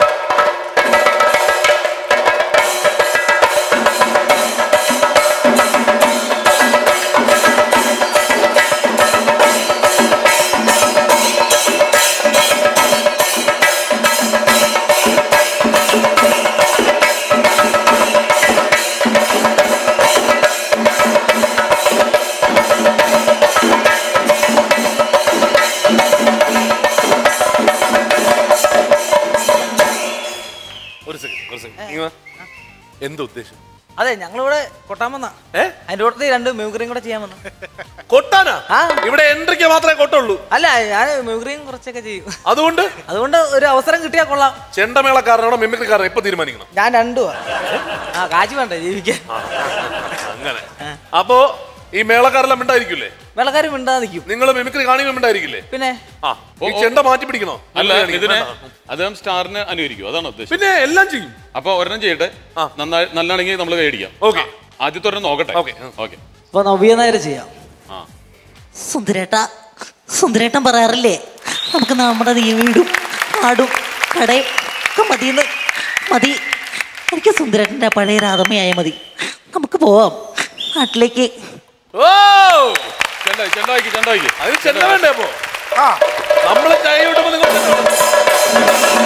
ഒരു സെക്കൻഡ് ഒരു സെക്കൻഡ് എന്താ ഉദ്ദേശം അതെ ഞങ്ങളിവിടെ കൊട്ടാൻ വന്ന അതിന്റെ കൂട്ടത്തിൽ രണ്ട് മ്യൂഗ്രിയും കൂടെ ചെയ്യാൻ വന്നു കൊട്ടാനാ ഇവിടെ എൻട്രിക്ക് മാത്രമേ കൊട്ടുള്ളൂ അല്ല ഞാൻ മ്യൂഗ്രിയും കുറച്ചൊക്കെ ചെയ്യും അതുകൊണ്ട് അതുകൊണ്ട് ഒരു അവസരം കിട്ടിയാൽ കൊള്ളാം ചെണ്ടമേളക്കാരനാണോ മിമിക്രിക്കാരനോ ഇപ്പൊ തീരുമാനിക്കണം ഞാൻ രണ്ടുമാ ആ കാശ് വേണ്ടേ ജീവിക്കാൻ അങ്ങനെ അപ്പോ ഈ മേളക്കാരെല്ലാം മിണ്ടായിരിക്കില്ലേ വെള്ളക്കാർ മിണ്ടാതെ നിൽക്കും നിങ്ങൾ മിമിക്രി കാണുമ്പോൾ മിണ്ടായിരിക്കില്ലേ പിന്നെ ആ ഈ ചെണ്ട മാറ്റി പിടിക്കണോ അല്ല അങ്ങനെ ഇതിനെ വേണ്ട. അദ്ദേഹം സ്റ്റാറിനെ അനുകരിക്കും അതാണ് ഉദ്ദേശം പിന്നെ എല്ലാം ചെയ്യും അപ്പൊ ഒരെണ്ണം ചെയ്യട്ടെ നന്നായി നല്ലാണെങ്കിൽ നമ്മൾ കൈയടിക്കാം ഓക്കെ ആദ്യത്തെ ഒരെണ്ണം നോക്കട്ടെ ഓക്കെ ഓക്കെ അപ്പൊ നവ്യ നായർ ചെയ്യാം ആ സുന്ദരേട്ട സുന്ദരേട്ടൻ പറയാറില്ലേ നമുക്ക് നമ്മുടെ നീ വീടും ആടും കടയും ഒക്കെ മതിയെന്ന് മതി എനിക്ക് സുന്ദരേട്ടൻ്റെ പഴയ രാധമയായ മതി നമുക്ക് പോവാം നാട്ടിലേക്ക് ഓ ചെണ്ടായി ചെണ്ടായിക്ക് ചെണ്ടായിക്ക് അതിന് ചെണ്ട വേണ്ടേ അപ്പോ ആ നമ്മള് ചായ വിട്ടുമ്പോ നിങ്ങൾ ചെണ്ട വേണം.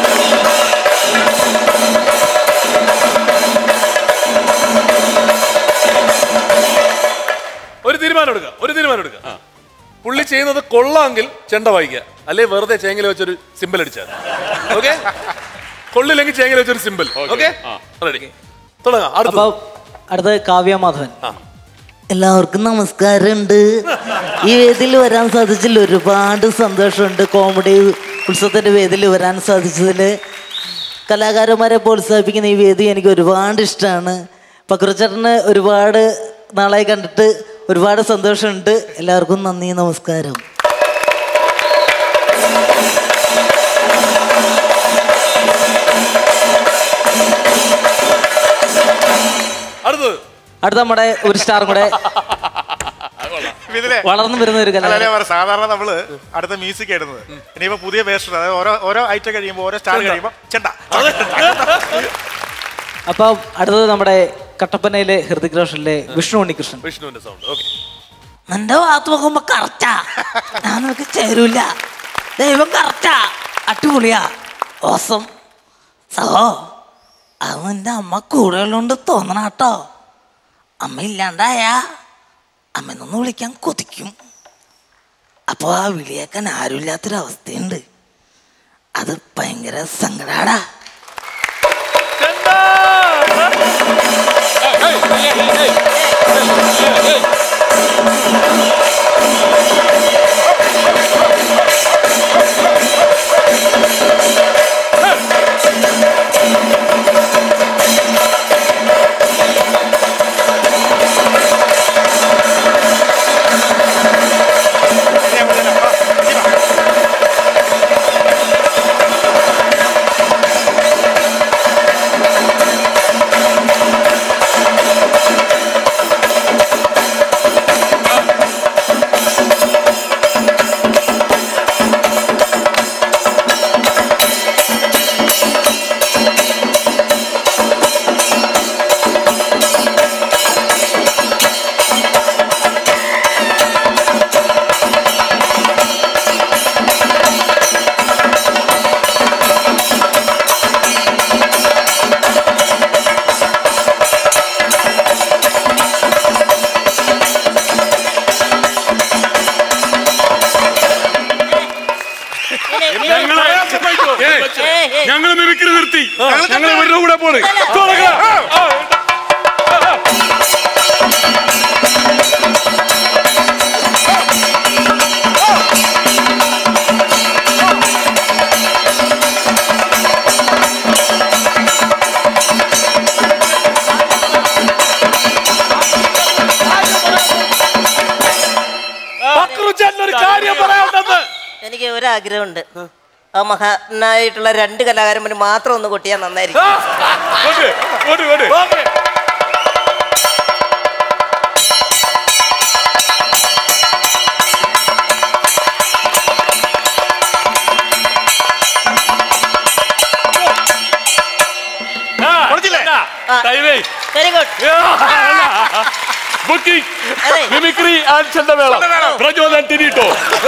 ഒരു തീരുമാനം എടുക്കുക ഒരു തീരുമാനം എടുക്കുക പുള്ളി ചെയ്യുന്നത് കൊള്ളാമെങ്കിൽ ചെണ്ട വായിക്കുക അല്ലെ വെറുതെ ചേങ്ങല വെച്ചൊരു സിമ്പിൾ അടിച്ചാൽ ഓക്കെ കൊള്ളില്ലെങ്കിൽ ചേങ്ങല വെച്ചൊരു സിമ്പിൾ ഓക്കെ റെഡി തുടങ്ങാം അടുത്ത അടുത്തത് കാവ്യ മാധവൻ എല്ലാവർക്കും നമസ്കാരമുണ്ട് ഈ വേദിയിൽ വരാൻ സാധിച്ചതിൽ ഒരുപാട് സന്തോഷമുണ്ട് കോമഡി ഉത്സവത്തിൻ്റെ വേദിയിൽ വരാൻ സാധിച്ചതിൽ കലാകാരന്മാരെ പ്രോത്സാഹിപ്പിക്കുന്ന ഈ വേദി എനിക്ക് ഒരുപാട് ഇഷ്ടമാണ് പക്രച്ചേട്ടന് ഒരുപാട് നാളായി കണ്ടിട്ട് ഒരുപാട് സന്തോഷമുണ്ട് എല്ലാവർക്കും നന്ദി നമസ്കാരം അടുത്തത് അടുത്ത നമ്മുടെ ഒരു സ്റ്റാറും കൂടെ ഇതിലെ വളർന്നു വരുന്ന ഒരു കലാകാരൻ. അല്ലല്ലേ പറ, സാധാരണ നമ്മള് അടുത്ത മ്യൂസിക് ഇടുന്നത് ഇനിയിപ്പോ പുതിയ വേസ്റ്റ് അതായത് ഓരോ ഓരോ ഐറ്റം കഴിയുമ്പോൾ ഓരോ സ്റ്റാർ ചെണ്ട. കഴിയുമ്പോൾ ചെണ്ട അപ്പൊ അടുത്തത് നമ്മുടെ കട്ടപ്പനയിലെ ഹൃതിക് റോഷനിലെ വിഷ്ണു ഉണ്ണികൃഷ്ണൻ വിഷ്ണുവിന്റെ സൗണ്ട് ഓക്കെ നിന്റെ ഭാഗത്ത് നോക്കുമ്പോ കറക്റ്റാ ഞാൻ നിനക്ക് ചേരൂല ദൈവം കറക്റ്റാ അടിപൊളിയാ ഓസം സഹോ അത് നിന്റെ അമ്മ കൂടെ ഉള്ളോണ്ട് തോന്നണ കേട്ടോ അമ്മ ഇല്ലാണ്ടായ അമ്മനൊന്ന് വിളിക്കാൻ കൊതിക്കും അപ്പൊ ആ വിളിയേക്കാൻ ആരുമില്ലാത്തൊരവസ്ഥയുണ്ട് അത് ഭയങ്കര സങ്കടാടാ ഞങ്ങൾ മിമിക്രി നിർത്തി ഞങ്ങൾ ഇവരുടെ കൂടെ പോണ് തുടങ്ങാം. എനിക്ക് ഒരാഗ്രഹമുണ്ട് ആ മഹാനായിട്ടുള്ള രണ്ട് കലാകാരന്മാർ മാത്രം ഒന്ന് കൊട്ടിയാൽ നന്നായിരിക്കും very good booking mimicry and ചെണ്ടമേളം പ്രചോദനം തിരിട്ടോ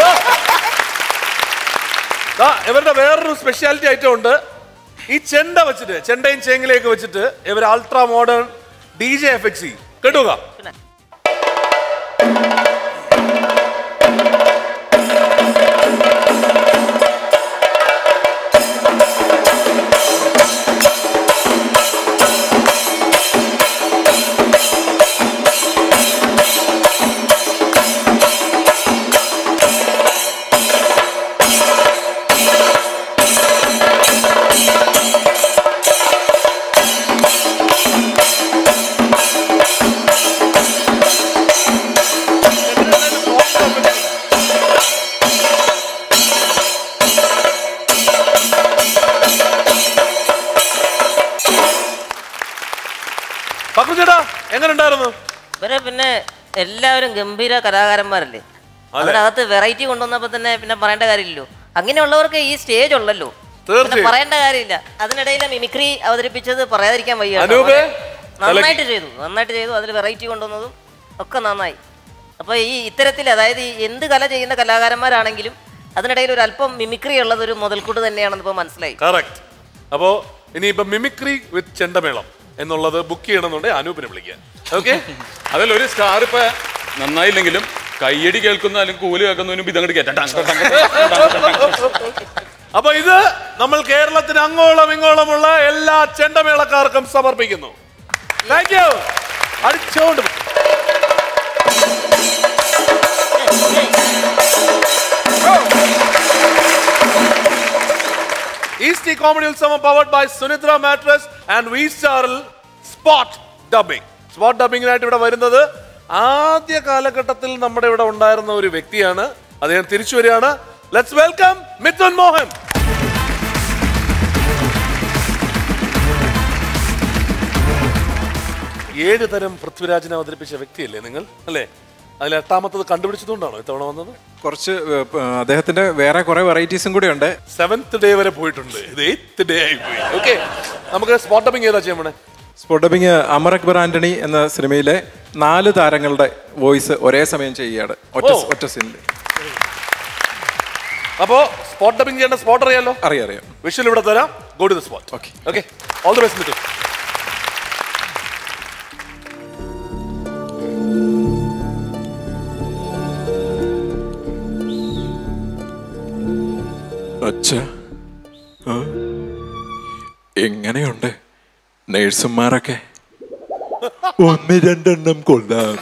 ദാ, ഇവരുടെ വേറൊരു സ്പെഷ്യാലിറ്റി ഐറ്റം ഉണ്ട് ഈ ചെണ്ട വെച്ചിട്ട് ചെണ്ടയും ചേങ്ങിലേക്ക് വെച്ചിട്ട് ഇവർ അൾട്രാ മോഡേൺ ഡി ജെ എഫക്സി കേട്ടുക പക്രു ചേട്ടാ എങ്ങനെ ഉണ്ടായിരുന്നു ഇവരെ പിന്നെ എല്ലാവരും ഗംഭീര കലാകാരന്മാരല്ലേ അതിനകത്ത് വെറൈറ്റി കൊണ്ടുവന്നപ്പോ തന്നെ പിന്നെ പറയേണ്ട കാര്യമില്ലല്ലോ അങ്ങനെയുള്ളവർക്ക് ഈ സ്റ്റേജ് ഉള്ളല്ലോ പിന്നെ തീർച്ചയായും. പറയേണ്ട കാര്യമില്ല അതിനിടയിൽ മിമിക്രി അവതരിപ്പിച്ചത് പറയാതിരിക്കാൻ വയ്യ കേട്ടോ. അനൂപേ, നന്നായിട്ട് ചെയ്തു നന്നായിട്ട് ചെയ്തു അതിൽ വെറൈറ്റി കൊണ്ടുവന്നതും ഒക്കെ നന്നായി അപ്പൊ ഈ ഇത്തരത്തിൽ അതായത് ഈ എന്ത് കല ചെയ്യുന്ന കലാകാരന്മാരാണെങ്കിലും അതിനിടയിൽ ഒരു അല്പം മിമിക്രി ഉള്ളത് ഒരു മുതൽക്കൂട്ട് തന്നെയാണെന്ന് ഇപ്പൊ മനസ്സിലായി കറക്റ്റ് അപ്പോ ഇനിയിപ്പോ മിമിക്രി വിത്ത് ചെണ്ടമേളം എന്നുള്ളത് ബുക്ക് ചെയ്യണമെന്നുണ്ടെങ്കിൽ അനൂപിനെ വിളിക്കാൻ ഓക്കെ അതിലൊരു സ്റ്റാർ ഇപ്പൊ നന്നായില്ലെങ്കിലും കയ്യടി കേൾക്കുന്ന അല്ലെങ്കിൽ കൂല് കേൾക്കുന്നതിന് മുമ്പ് ഇതങ്ങോട്ട് കേട്ടാ അപ്പൊ ഇത് നമ്മൾ കേരളത്തിന് അങ്ങോളം ഇങ്ങോളമുള്ള എല്ലാ ചെണ്ടമേളക്കാർക്കും സമർപ്പിക്കുന്നു താങ്ക് യു അടിച്ചോണ്ട് പോ. ഈസ്റ്റ് ഈ കോമഡി ഉത്സവം powered by Sunidra mattress and V സ്റ്റാറിൽ സ്പോട്ട് ഡബിംഗ് സ്പോട്ട് ഡബിങ്ങിനായിട്ട് ഇവിടെ വരുന്നത് ആദ്യ കാലഘട്ടത്തിൽ നമ്മുടെ ഇവിടെ ഉണ്ടായിരുന്ന ഒരു വ്യക്തിയാണ് അദ്ദേഹം തിരിച്ചു വരികയാണ് ലെറ്റ്സ് വെൽക്കം മിഥുൻ മോഹൻ ഏഴ് തരം പൃഥ്വിരാജിനെ അവതരിപ്പിച്ച വ്യക്തിയല്ലേ നിങ്ങൾ അല്ലേ അതിൽ എട്ടാമത്തത് കണ്ടുപിടിച്ചതുകൊണ്ടാണോ ഇത്തവണ വന്നത് കുറച്ച് ഏഹ്, പ- അദ്ദേഹത്തിന്റെ വേറെ കുറെ വെറൈറ്റീസും കൂടി ഉണ്ട് സെവൻത് ഡേ വരെ പോയിട്ടുണ്ട് ഇത് എയ്ത്ത് ഡേ ആയി പോയി ഓക്കെ നമുക്ക് സ്പോട്ട് ഡബിങ് ഏതാ ചെയ്യാൻ പോണേ സ്പോട്ടബിങ് അമർ അക്ബർ ആന്റണി എന്ന സിനിമയിലെ നാല് താരങ്ങളുടെ വോയിസ് ഒരേ സമയം ചെയ്യുകയാണ് ഒറ്റ ഓ. ഒറ്റ സീനിൽ അപ്പോ സ്പോട്ട് ഡബിങ് ചെയ്യേണ്ട സ്പോട്ട് അറിയാലോ അറിയാം അറിയാം വിഷ്വൽ ഇവിടെ തരാം go to the spot okay okay all the best Mithun അച്ഛ ആ? എങ്ങനെയുണ്ട് നേഴ്സുമാരൊക്കെ ഒന്ന് രണ്ടെണ്ണം കൊള്ളാം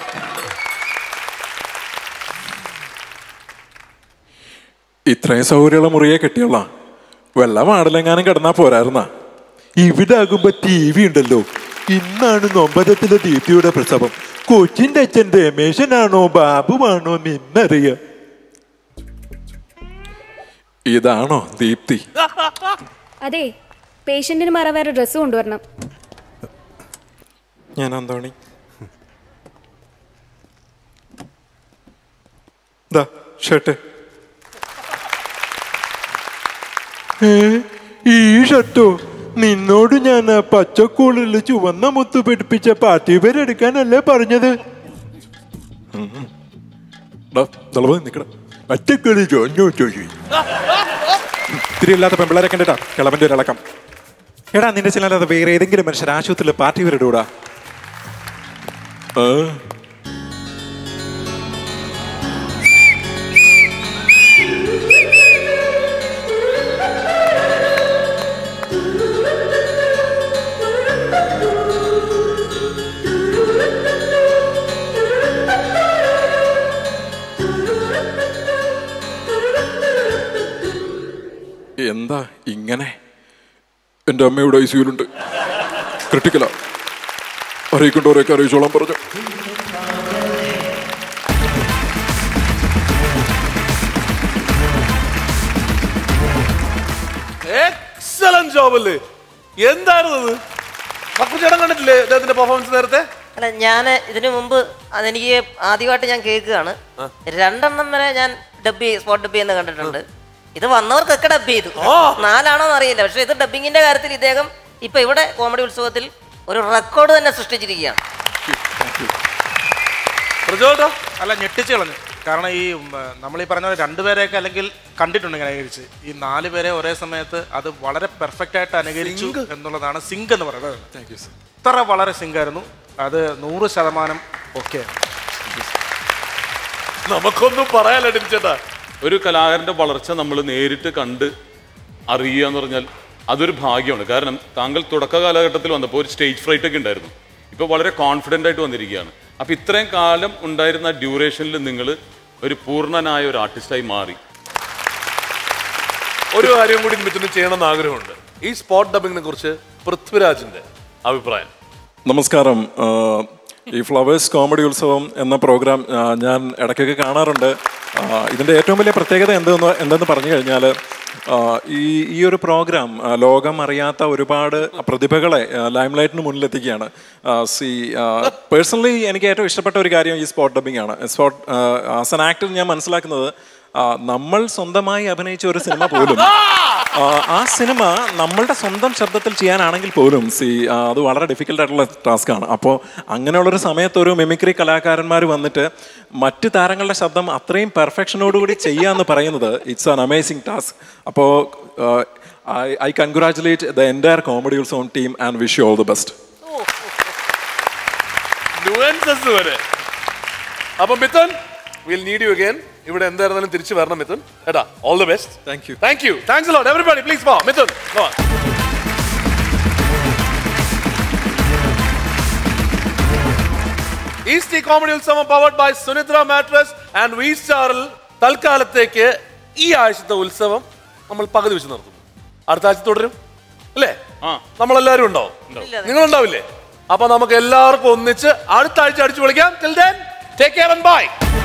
ഇത്രയും സൗകര്യമുള്ള മുറിയെ കെട്ടിയുള്ള വെള്ള മാടലെങ്ങാനും കിടന്നാ പോരായിരുന്ന ഇവിടെ ആകുമ്പോ ടി വി ഉണ്ടല്ലോ ഇന്നാണ് നൊമ്പരത്തിലെ ദീപ്തിയുടെ പ്രസവം കൊച്ചിന്റെ അച്ഛൻ രമേശനാണോ ബാബുവാണോ നിന്നറിയാം ഇതാണോ ദീപ്തി അതെ പേഷ്യന്റിന് മാറാൻ വേറെ ഡ്രസ്സ് കൊണ്ടുവരണം ഞാൻ അന്തോണി ദാ ഷർട്ട് ഏ ഈ ഷർട്ടോ നിന്നോട് ഞാൻ ആ പച്ചക്കൂളിൽ ചുവന്ന മുത്ത് പിടിപ്പിച്ച പാർട്ടി പേരെടുക്കാനല്ലേ പറഞ്ഞത് ഉം. ഡാ, ദളവ നിക്കടാ. പച്ചക്കളി ചോഞ്ഞോ ചോയി ഇത്തിരി ഇല്ലാത്ത പെമ്പിളരെ കണ്ടിട്ടാ കിളവന്റെ ഒരു ഇളക്കം എടാ നിന്റെ ചിലല്ലാതെ വേറെ ഏതെങ്കിലും മനുഷ്യർ ആശുപത്രിയിൽ പാർട്ടി പേരിടൂടാ ആ എന്താ ഇങ്ങനെ എൻ്റെ അമ്മയുടെ ഐ സിയുലുണ്ട് ക്രിട്ടിക്കലാ അറിയിക്കേണ്ടവരെയൊക്കെ അറിയിച്ചോളാൻ പറഞ്ഞു ജോബ് അല്ലേ എന്തായിരുന്നു ഇത് പക്കുചേട്ടൻ കണ്ടിട്ടില്ലേ അദ്ദേഹത്തിന്റെ പെർഫോമൻസ് നേരത്തെ അല്ല ഞാൻ ഇതിനു മുമ്പ് അതെനിക്ക് ആദ്യമായിട്ട് ഞാൻ കേൾക്കുകയാണ് രണ്ടെണ്ണം വരെ ഞാൻ ഡബ് സ്പോട്ട് ഡബ് ചെയ്യുന്ന കണ്ടിട്ടുണ്ട് ഇത് വന്നവർക്കൊക്കെ ഡബ് ചെയ്തു നാലാണോന്ന് അറിയില്ല പക്ഷെ ഇത് ഡബിങ്ങിന്റെ കാര്യത്തിൽ ഇദ്ദേഹം ഇപ്പൊ ഇവിടെ കോമഡി ഉത്സവത്തിൽ ഒരു റെക്കോർഡ് തന്നെ സൃഷ്ടിച്ചിരിക്കുകയാണ് അല്ല ഞെട്ടിച്ച് കളഞ്ഞു കാരണം ഈ നമ്മൾ ഈ പറഞ്ഞ പോലെ രണ്ടുപേരെയൊക്കെ അല്ലെങ്കിൽ കണ്ടിട്ടുണ്ട് ഇങ്ങനെ അനുകരിച്ച് ഈ നാല് പേരെ ഒരേ സമയത്ത് അത് വളരെ പെർഫെക്റ്റ് ആയിട്ട് അനുകരിച്ചു എന്നുള്ളതാണ് സിങ്ക് എന്ന് പറയുന്നത് താങ്ക് യു ഇത്ര വളരെ സിങ്ക് ആയിരുന്നു അത് നൂറ് ശതമാനം ഓക്കെ നമുക്കൊന്നും പറയാല്ല ചേട്ടാ ഒരു കലാകാരന്റെ വളർച്ച നമ്മൾ നേരിട്ട് കണ്ട് അറിയുക എന്ന് പറഞ്ഞാൽ അതൊരു ഭാഗ്യമാണ് കാരണം താങ്കൾ തുടക്ക കാലഘട്ടത്തിൽ വന്നപ്പോൾ ഒരു സ്റ്റേജ് ഫ്രൈറ്റ് ഒക്കെ ഉണ്ടായിരുന്നു ഇപ്പോൾ വളരെ കോൺഫിഡൻ്റ് ആയിട്ട് വന്നിരിക്കുകയാണ് അപ്പോൾ ഇത്രയും കാലം ഉണ്ടായിരുന്ന ഡ്യൂറേഷനിൽ നിങ്ങൾ ഒരു പൂർണ്ണനായ ഒരു ആർട്ടിസ്റ്റായി മാറി ഒരു കാര്യം കൂടി മിഥുന് ചെയ്യണമെന്ന് ആഗ്രഹമുണ്ട് ഈ സ്പോട്ട് ഡബിങ്ങിനെ കുറിച്ച് പൃഥ്വിരാജിന്റെ അഭിപ്രായം നമസ്കാരം ആ, ഈ ഫ്ലവേഴ്സ് കോമഡി ഉത്സവം എന്ന പ്രോഗ്രാം ആ, ഞാൻ ഇടയ്ക്കൊക്കെ കാണാറുണ്ട് ആ, ഇതിൻ്റെ ഏറ്റവും വലിയ പ്രത്യേകത എന്തെന്ന് എന്തെന്ന് പറഞ്ഞു കഴിഞ്ഞാൽ ആ, ഈ ഈ ഒരു പ്രോഗ്രാം ആ, ലോകം അറിയാത്ത ഒരുപാട് പ്രതിഭകളെ ലൈം ലൈറ്റിന് മുന്നിലെത്തിക്കുകയാണ് സി പേഴ്സണലി എനിക്ക് ഏറ്റവും ഇഷ്ടപ്പെട്ട ഒരു കാര്യം ഈ സ്പോട്ട് ഡബിംഗ് ആണ് സ്പോട്ട് ആസ് ആൻ ആക്ടർ ഞാൻ മനസ്സിലാക്കുന്നത് ആ, നമ്മൾ സ്വന്തമായി അഭിനയിച്ച ഒരു സിനിമ പോലും ആ, ആ സിനിമ നമ്മളുടെ സ്വന്തം ശബ്ദത്തിൽ ചെയ്യാനാണെങ്കിൽ പോലും സി അത് വളരെ ഡിഫിക്കൽട്ട് ആയിട്ടുള്ള ടാസ്ക് ആണ് അപ്പോൾ അങ്ങനെയുള്ളൊരു സമയത്ത് ഒരു മിമിക്രി കലാകാരന്മാർ വന്നിട്ട് മറ്റ് താരങ്ങളുടെ ശബ്ദം അത്രയും പെർഫെക്ഷനോടുകൂടി ചെയ്യുക എന്ന് പറയുന്നത് ഇറ്റ്സ് ആൻ അമേസിങ് ടാസ്ക് അപ്പോൾ I I congratulate the entire comedy Utsavam team and wish you all the best nuances വരെ അപ്പൊ Mithun will need you again ഇവിടെ എന്തായിരുന്നാലും തിരിച്ചു വരണം മിഥുൻ ഏട്ടാ all the best thank you thank you thanks lot everybody please വാ Mithun come on. Eastea comedy ഉത്സവം powered by Sunidra mattress and V സ്റ്റാറിൽ തൽക്കാലത്തേക്ക് ഈ ആഴ്ചത്തെ ഉത്സവം നമ്മൾ പകുതി വെച്ച് നിർത്തും അടുത്ത ആഴ്ച തുടരും അല്ലേ നമ്മളെല്ലാവരും ഉണ്ടാവും നിങ്ങൾ ഉണ്ടാവില്ലേ അപ്പൊ നമുക്ക് എല്ലാവർക്കും ഒന്നിച്ച് അടുത്ത ആഴ്ച അടിച്ചു വിളിക്കാം till then take care and by